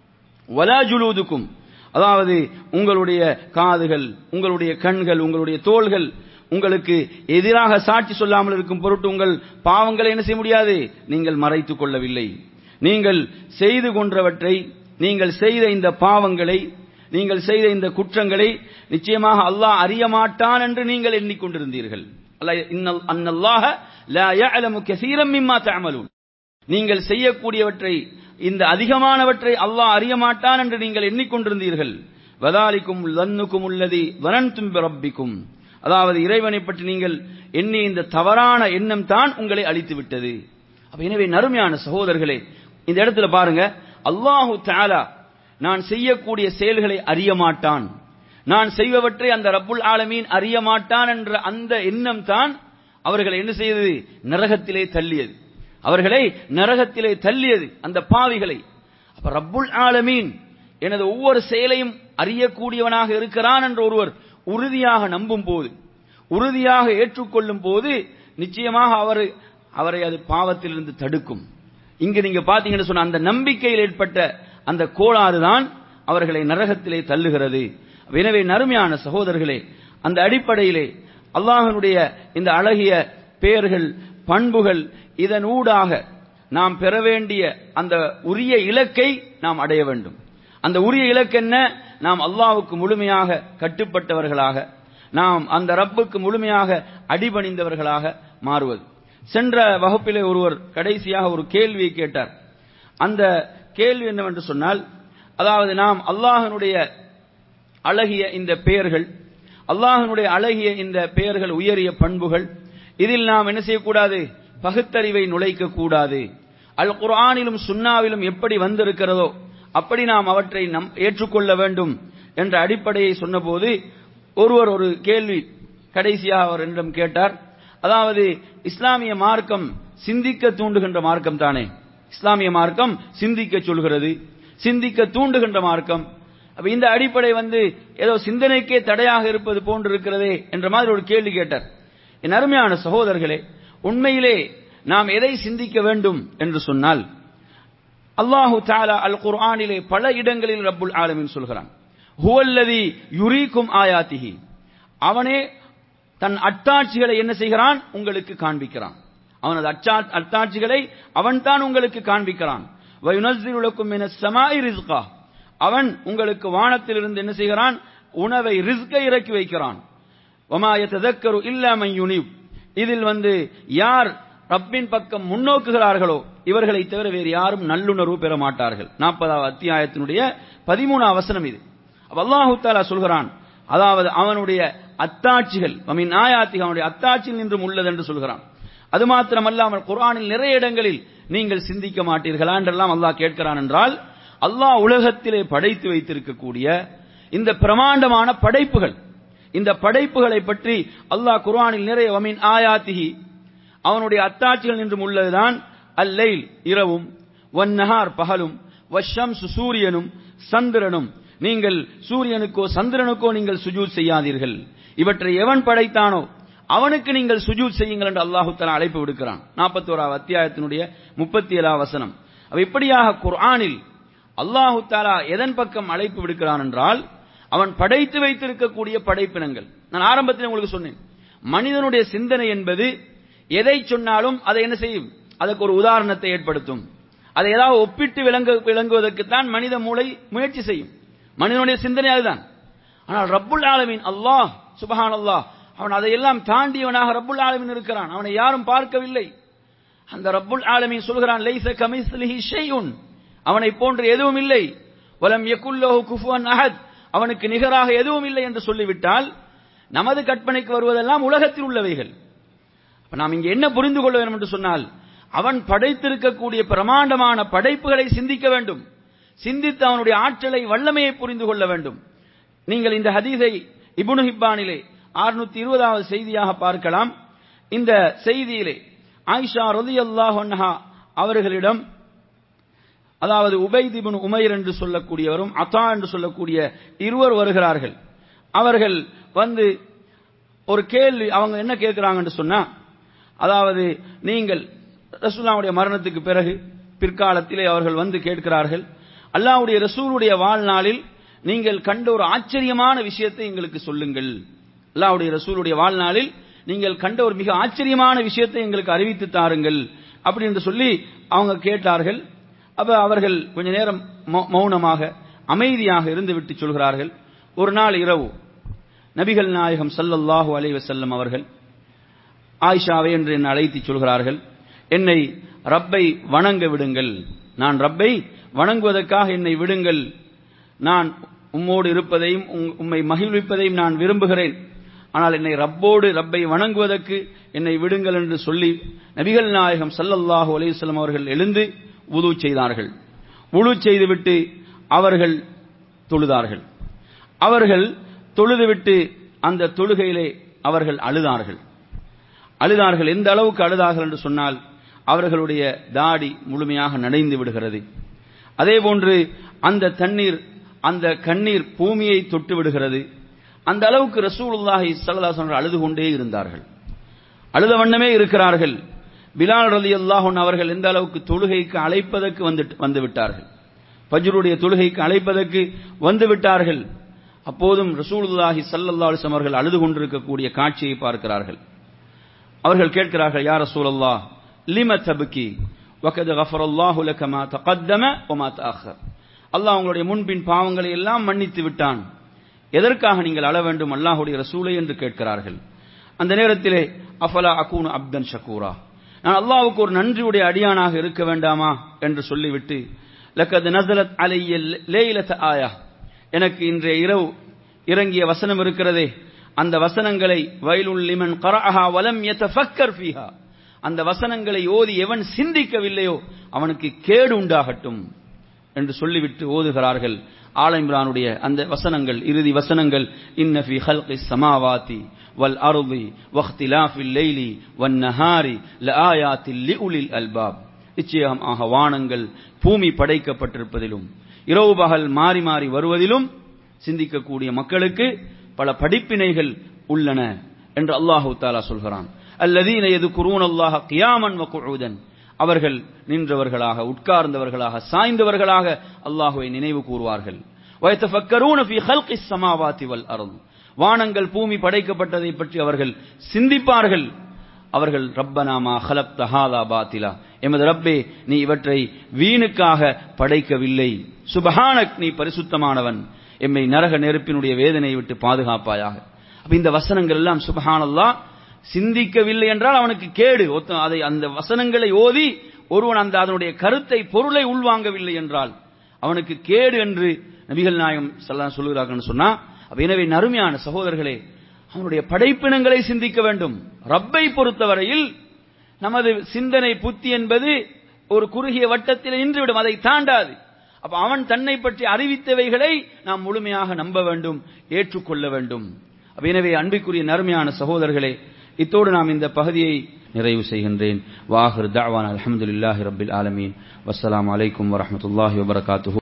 வலா ஜுலூதுக்கும் அதாவது உங்களுடைய காதுகள் உங்களுடைய கண்கள் உங்களுடைய தோள்கள் உங்களுக்கு எதிராக சாட்சி சொல்லாமல் இருக்கும் பொருட்டு உங்கள் பாவங்களை என்ன செய்ய முடியாது நீங்கள் மறைத்துக் கொள்ளவில்லை நீங்கள் செய்து கொன்றவற்றை நீங்கள் செய்த இந்த பாவங்களை நீங்கள் செய்த இந்த குற்றங்களை நிச்சயமாக அல்லாஹ் அறிய மாட்டான் என்று நீங்கள் எண்ணிக்கொண்டிருந்தீர்கள் அல்லாஹ் இன்னல் அன்னல்லாஹ லா யஅலமு கஸீரம் மிம்மா தஅமலூன் நீங்கள் செய்யக்கூடியவற்றை இந்த அதிகமானவற்றை அல்லாஹ் அறிய மாட்டான் என்று நீங்கள் எண்ணிக்கொண்டிருந்தீர்கள் வதாலிக்கும் லன்னுக்கும் உள்ளதி வனன்தும் ரப்பிக்கும் அதாவது இறைவனை பற்றி நீங்கள் எண்ணி இந்த தவறான எண்ணம் தான் உங்களை அழித்து விட்டது அப்ப எனவே நறுமையான சகோதரர்களே இந்த இடத்துல பாருங்க அல்லாஹு தாலா நான் செய்யக்கூடிய செயல்களை அறிய மாட்டான் நான் செய்வவற்றை அந்த ரப்புல் ஆலமீன் அறிய மாட்டான் என்ற அந்த எண்ணம் தான் அவர்களை என்ன செய்தது நரகத்திலே தள்ளியது அவர்களை நரகத்திலே தள்ளியது அந்த பாவிகளை அப்ப ரப்புல் ஆலமீன் எனது ஒவ்வொரு செயலையும் அறியக்கூடியவனாக இருக்கிறான் என்று ஒருவர் உறுதியாக நம்பும் போது உறுதியாக ஏற்றுக்கொள்ளும் போது நிச்சயமாக அவர் அவரை அது பாவத்திலிருந்து தடுக்கும் இங்க நீங்க பாத்தீங்கன்னு சொன்ன அந்த நம்பிக்கையில் ஏற்பட்ட அந்த கோளாறு தான் அவர்களை நரகத்திலே தள்ளுகிறது எனவே நறுமையான சகோதரர்களே அந்த அடிப்படையிலே அல்லாஹனுடைய இந்த அழகிய பெயர்கள் பண்புகள் இதன் ஊடாக நாம் பெற வேண்டிய அந்த உரிய இலக்கை நாம் அடைய வேண்டும் அந்த உரிய இலக்கு என்ன நாம் அல்லாவுக்கு முழுமையாக கட்டுப்பட்டவர்களாக நாம் அந்த ரப்புக்கு முழுமையாக அடிபணிந்தவர்களாக மாறுவது சென்ற வகுப்பிலே ஒருவர் கடைசியாக ஒரு கேள்வியை கேட்டார் அந்த கேள்வி என்னவென்று சொன்னால் அதாவது நாம் அல்லாஹனுடைய அழகிய இந்த பெயர்கள் அல்லாஹனுடைய அழகிய இந்த பெயர்கள் உயரிய பண்புகள் இதில் நாம் என்ன செய்யக்கூடாது பகுத்தறிவை நுழைக்க கூடாது அல் குர்ஆனிலும் சுன்னாவிலும் எப்படி வந்திருக்கிறதோ அப்படி நாம் அவற்றை நம் ஏற்றுக்கொள்ள வேண்டும் என்ற அடிப்படையை சொன்னபோது ஒருவர் ஒரு கேள்வி கடைசியாக அவர் என்னிடம் கேட்டார் அதாவது இஸ்லாமிய மார்க்கம் சிந்திக்க தூண்டுகின்ற மார்க்கம் தானே இஸ்லாமிய மார்க்கம் சிந்திக்க சொல்கிறது சிந்திக்க தூண்டுகின்ற மார்க்கம் அப்ப இந்த அடிப்படை வந்து ஏதோ சிந்தனைக்கே தடையாக இருப்பது போன்று இருக்கிறதே என்ற மாதிரி ஒரு கேள்வி கேட்டார் என் அருமையான சகோதரர்களே உண்மையிலே நாம் எதை சிந்திக்க வேண்டும் என்று சொன்னால் அல்லாஹு தாலா அல் குர்ஆனிலே பல இடங்களில் ரப்புல் ஆலமின் சொல்கிறான் ஹுவல்லதி யுரீக்கும் ஆயாத்திஹி அவனே தன் அட்டாட்சிகளை என்ன செய்கிறான் உங்களுக்கு காண்பிக்கிறான் அவனது அச்சா அத்தாட்சிகளை அவன் தான் உங்களுக்கு காண்பிக்கிறான் வயுனஸ்ஸிருலக்கும் மின ஸமாஇ ரிஸ்கா அவன் உங்களுக்கு வானத்திலிருந்து என்ன செய்கிறான் உணவை ரிஸ்கை இறக்கி வைக்கிறான் வமா யததக்கரு இல்லா மன் யுனிப் இதில் வந்து யார் ரப்பின் பக்கம் முன்னோக்குகிறார்களோ இவர்களை தவிர வேறு யாரும் நல்லுணர்வு பெற மாட்டார்கள் நாற்பதாவது அத்தியாயத்தினுடைய பதிமூணாம் வசனம் இது அல்லாஹு தாலா சொல்கிறான் அதாவது அவனுடைய அத்தாட்சிகள் அமீன் ஆயாத்தி அவனுடைய அத்தாட்சியில் நின்றும் உள்ளது என்று சொல்கிறான் அது மாத்திரமல்லாமல் குர்ஆனில் நிறைய இடங்களில் நீங்கள் சிந்திக்க மாட்டீர்களா என்றெல்லாம் அல்லாஹ் கேட்கிறான் என்றால் அல்லாஹ் உலகத்திலே படைத்து வைத்திருக்கக்கூடிய இந்த பிரமாண்டமான படைப்புகள் இந்த படைப்புகளை பற்றி அல்லாஹ் குர்ஆனில் நிறைய வமின் ஆயாத்திஹி அவனுடைய அத்தாட்சிகள் நின்றும் உள்ளதுதான் அல்லைல் இரவும் வன்னஹார் பகலும் வஷம்சு சூரியனும் சந்திரனும் நீங்கள் சூரியனுக்கோ சந்திரனுக்கோ நீங்கள் சுஜூத் செய்யாதீர்கள் இவற்றை எவன் படைத்தானோ அவனுக்கு நீங்கள் சுஜூத் செய்யுங்கள் என்று அல்லாஹு தலா அழைப்பு விடுக்கிறான் நாற்பத்தோராவது அத்தியாயத்தினுடைய முப்பத்தி ஏழாம் வசனம் அவ இப்படியாக குர்ஆனில் அல்லாஹு தாலா எதன் பக்கம் அழைப்பு விடுக்கிறான் என்றால் அவன் படைத்து வைத்திருக்கக்கூடிய படைப்பினங்கள் நான் ஆரம்பத்தில் உங்களுக்கு சொன்னேன் மனிதனுடைய சிந்தனை என்பது எதை சொன்னாலும் அதை என்ன செய்யும் அதற்கு ஒரு உதாரணத்தை ஏற்படுத்தும் அதை ஏதாவது ஒப்பிட்டு விளங்க விளங்குவதற்குத்தான் மனித மூளை முயற்சி செய்யும் மனிதனுடைய சிந்தனை அதுதான் ஆனால் ரப்புல் ஆலமின் அல்லாஹ் சுபஹான் அல்லாஹ் அவன் அதையெல்லாம் தாண்டியவனாக ரப்புல் ஆலமின் இருக்கிறான் அவனை யாரும் பார்க்கவில்லை அந்த ரப்புல் ஆலமின் சொல்கிறான் லைச கமிஸ்லிஹி ஷைஉன் அவனை போன்று எதுவும் இல்லை வலம் யகுல்லஹு குஃபுவன் அஹத் அவனுக்கு நிகராக எதுவும் இல்லை என்று சொல்லிவிட்டால் நமது கற்பனைக்கு வருவதெல்லாம் உலகத்தில் உள்ளவைகள் அப்ப நாம் இங்கே என்ன புரிந்து கொள்ள வேண்டும் என்று சொன்னால் அவன் படைத்திருக்கக்கூடிய பிரமாண்டமான படைப்புகளை சிந்திக்க வேண்டும் சிந்தித்து அவனுடைய ஆற்றலை வல்லமையை புரிந்து கொள்ள வேண்டும் நீங்கள் இந்த ஹதீஸை இபுனு ஹிப்பானிலே அறுநூத்தி இருபதாவது செய்தியாக பார்க்கலாம் இந்த செய்தியிலே ஆயிஷா ரலி அல்லாஹ் அவர்களிடம் அதாவது உபைதிபின் உமைர் என்று சொல்லக்கூடியவரும் அத்தா என்று சொல்லக்கூடிய இருவர் வருகிறார்கள் அவர்கள் வந்து ஒரு கேள்வி அவங்க என்ன கேட்கிறாங்கன்னு சொன்னா அதாவது நீங்கள் ரசூல்லாவுடைய மரணத்துக்கு பிறகு பிற்காலத்திலே அவர்கள் வந்து கேட்கிறார்கள் அல்லாஹ்வுடைய ரசூலுடைய வாழ்நாளில் நீங்கள் கண்ட ஒரு ஆச்சரியமான விஷயத்தை எங்களுக்கு சொல்லுங்கள் அல்லாஹ்வுடைய ரசூலுடைய வாழ்நாளில் நீங்கள் கண்ட ஒரு மிக ஆச்சரியமான விஷயத்தை எங்களுக்கு அறிவித்து தாருங்கள் அப்படி என்று சொல்லி அவங்க கேட்டார்கள் அப்ப அவர்கள் கொஞ்ச நேரம் மௌ- மௌனமாக அமைதியாக இருந்து விட்டு சொல்கிறார்கள் ஒரு நாள் இரவு நபிகள் நாயகம் ஸல்லல்லாஹு அலைஹி வஸல்லம் அவர்கள் ஆயிஷாவே என்று என்னை அழைத்து சொல்கிறார்கள் என்னை ரப்பை வணங்க விடுங்கள் நான் ரப்பை வணங்குவதற்காக என்னை விடுங்கள் நான் உம்மோடு இருப்பதையும் உம்- உம்மை மகிழ்விப்பதையும் நான் விரும்புகிறேன் ஆனால் என்னை ரப்போடு ரப்பை வணங்குவதற்கு என்னை விடுங்கள் என்று சொல்லி நபிகள் நாயகம் ஸல்லல்லாஹு அலைஹி வஸல்லம் அவர்கள் எழுந்து உது செய்தார்கள் உது செய்துவிட்டு அவர்கள் தொழுதார்கள் அவர்கள் தொழுதுவிட்டு அந்த தொழுகையிலே அவர்கள் அழுதார்கள் அழுதார்கள் எந்த அளவுக்கு அழுதார்கள் என்று சொன்னால் அவர்களுடைய தாடி முழுமையாக நனைந்து விடுகிறது அதே போன்று அந்த தண்ணீர் அந்த கண்ணீர் பூமியை தொட்டு விடுகிறது அந்த அளவுக்கு ரசூலுல்லாஹி ஸல்லல்லாஹு அலைஹி வஸல்லம் அழுது கொண்டே இருந்தார்கள் அழுத வண்ணமே இருக்கிறார்கள் பிலால் ரலியல்லாஹு அன்ஹு அவர்கள் எந்த அளவுக்கு தொழுகைக்கு அழைப்பதற்கு வந்து வந்து விட்டார்கள் ஃபஜ்ருடைய தொழுகைக்கு அழைப்பதற்கு வந்து விட்டார்கள் அப்போதும் ரசூலுல்லாஹி ஸல்லல்லாஹு அலைஹி வஸல்லம் அவர்கள் அழுது கொண்டிருக்கக்கூடிய காட்சியை பார்க்கிறார்கள் அவர்கள் கேட்கிறார்கள் யா ரசூலல்லாஹ் லிம தபுக்கி வகத் கஃபரல்லாஹு லக மா தகத்தம வ மா தஅخر அல்லாஹ் உங்களுடைய முன்பின் பாவங்களை எல்லாம் மன்னித்து விட்டான் எதற்காக நீங்கள் அழ வேண்டும் அல்லாஹ்வுடைய ரசூலை என்று கேட்கிறார்கள் அந்த நேரத்திலே அஃபலா அகூனு அப்தன் ஷக்கூரா நான் அல்லாஹ்வுக்கு ஒரு நன்றியுடைய அடியானாக இருக்க வேண்டாமா என்று சொல்லிவிட்டு லக்கத் நஸலத் அலைய லேயிலத ஆயா எனக்கு இன்றைய இரவு இறங்கிய வசனம் இருக்கிறதே அந்த வசனங்களை வயலுல் லிமன் கரஅஹா வலம் யதஃபக்கர் ஃபீஹா அந்த வசனங்களை ஓதி எவன் சிந்திக்கவில்லையோ அவனுக்கு கேடு உண்டாகட்டும் என்று சொல்லிவிட்டு ஓதுகிறார்கள் ஆல இம்ரானுடைய அந்த வசனங்கள் இறுதி வசனங்கள் இன்ன ஃபீ ஹல்கிஸ் ஸமாவாதி வல் அர்தி வக்திலாஃபில் லைலி வன் நஹாரி லஆயாத்தில் லிஉலில் அல்பாப் நிச்சயமாக வானங்கள் பூமி படைக்கப்பட்டிருப்பதிலும் இரவு பகல் மாறி மாறி வருவதிலும் சிந்திக்கக்கூடிய மக்களுக்கு பல படிப்பினைகள் உள்ளன என்று அல்லாஹு தாலா சொல்கிறான் அல்லதீன எதுக்குரூன் அல்லாஹ கியாமன் வகுதன் அவர்கள் நின்றவர்களாக உட்கார்ந்தவர்களாக சாய்ந்தவர்களாக அல்லாஹுவை நினைவு கூறுவார்கள் வயத்தஃபக்கரூன ஃபீ ஹல்கிஸ் ஸமாவாதி வல் அர்த் வானங்கள் பூமி படைக்கப்பட்டதை பற்றி அவர்கள் சிந்திப்பார்கள் அவர்கள் ரப்பனாமா ஹலக் தஹாதா பாத்திலா எமது ரப்பே நீ இவற்றை வீணுக்காக படைக்கவில்லை சுபஹானக் நீ பரிசுத்தமானவன் எம்மை நரக நெருப்பினுடைய வேதனை விட்டு பாதுகாப்பாயாக அப்ப இந்த வசனங்கள் எல்லாம் சுபஹானல்லா சிந்திக்கவில்லை என்றால் அவனுக்கு கேடு ஒத்த- அதை அந்த வசனங்களை ஓதி ஒருவன் அந்த அதனுடைய கருத்தை பொருளை உள்வாங்கவில்லை என்றால் அவனுக்கு கேடு என்று நபிகள் நாயகம் ஸல்லல்லாஹு சொல்லுகிறார்கள் சொன்னா அப்ப எனவே நறுமையான சகோதரர்களே அவனுடைய படைப்பினங்களை சிந்திக்க வேண்டும் ரப்பை பொறுத்தவரையில் நமது சிந்தனை புத்தி என்பது ஒரு குறுகிய வட்டத்தில் நின்றுவிடும் அதை தாண்டாது அப்ப அவன் தன்னை பற்றி அறிவித்தவைகளை நாம் முழுமையாக நம்ப வேண்டும் ஏற்றுக்கொள்ள வேண்டும் அப்ப எனவே அன்பிற்குரிய நறுமையான சகோதரர்களே இத்தோடு நாம் இந்த பகுதியை நிறைவு செய்கின்றேன் வாஹிர் தாவான் அல்ஹம்துலில்லாஹி ரப்பில் ஆலமீன் வஸ்ஸலாமு அலைக்கும் வரஹ்மத்துல்லாஹி வபரகாத்துஹு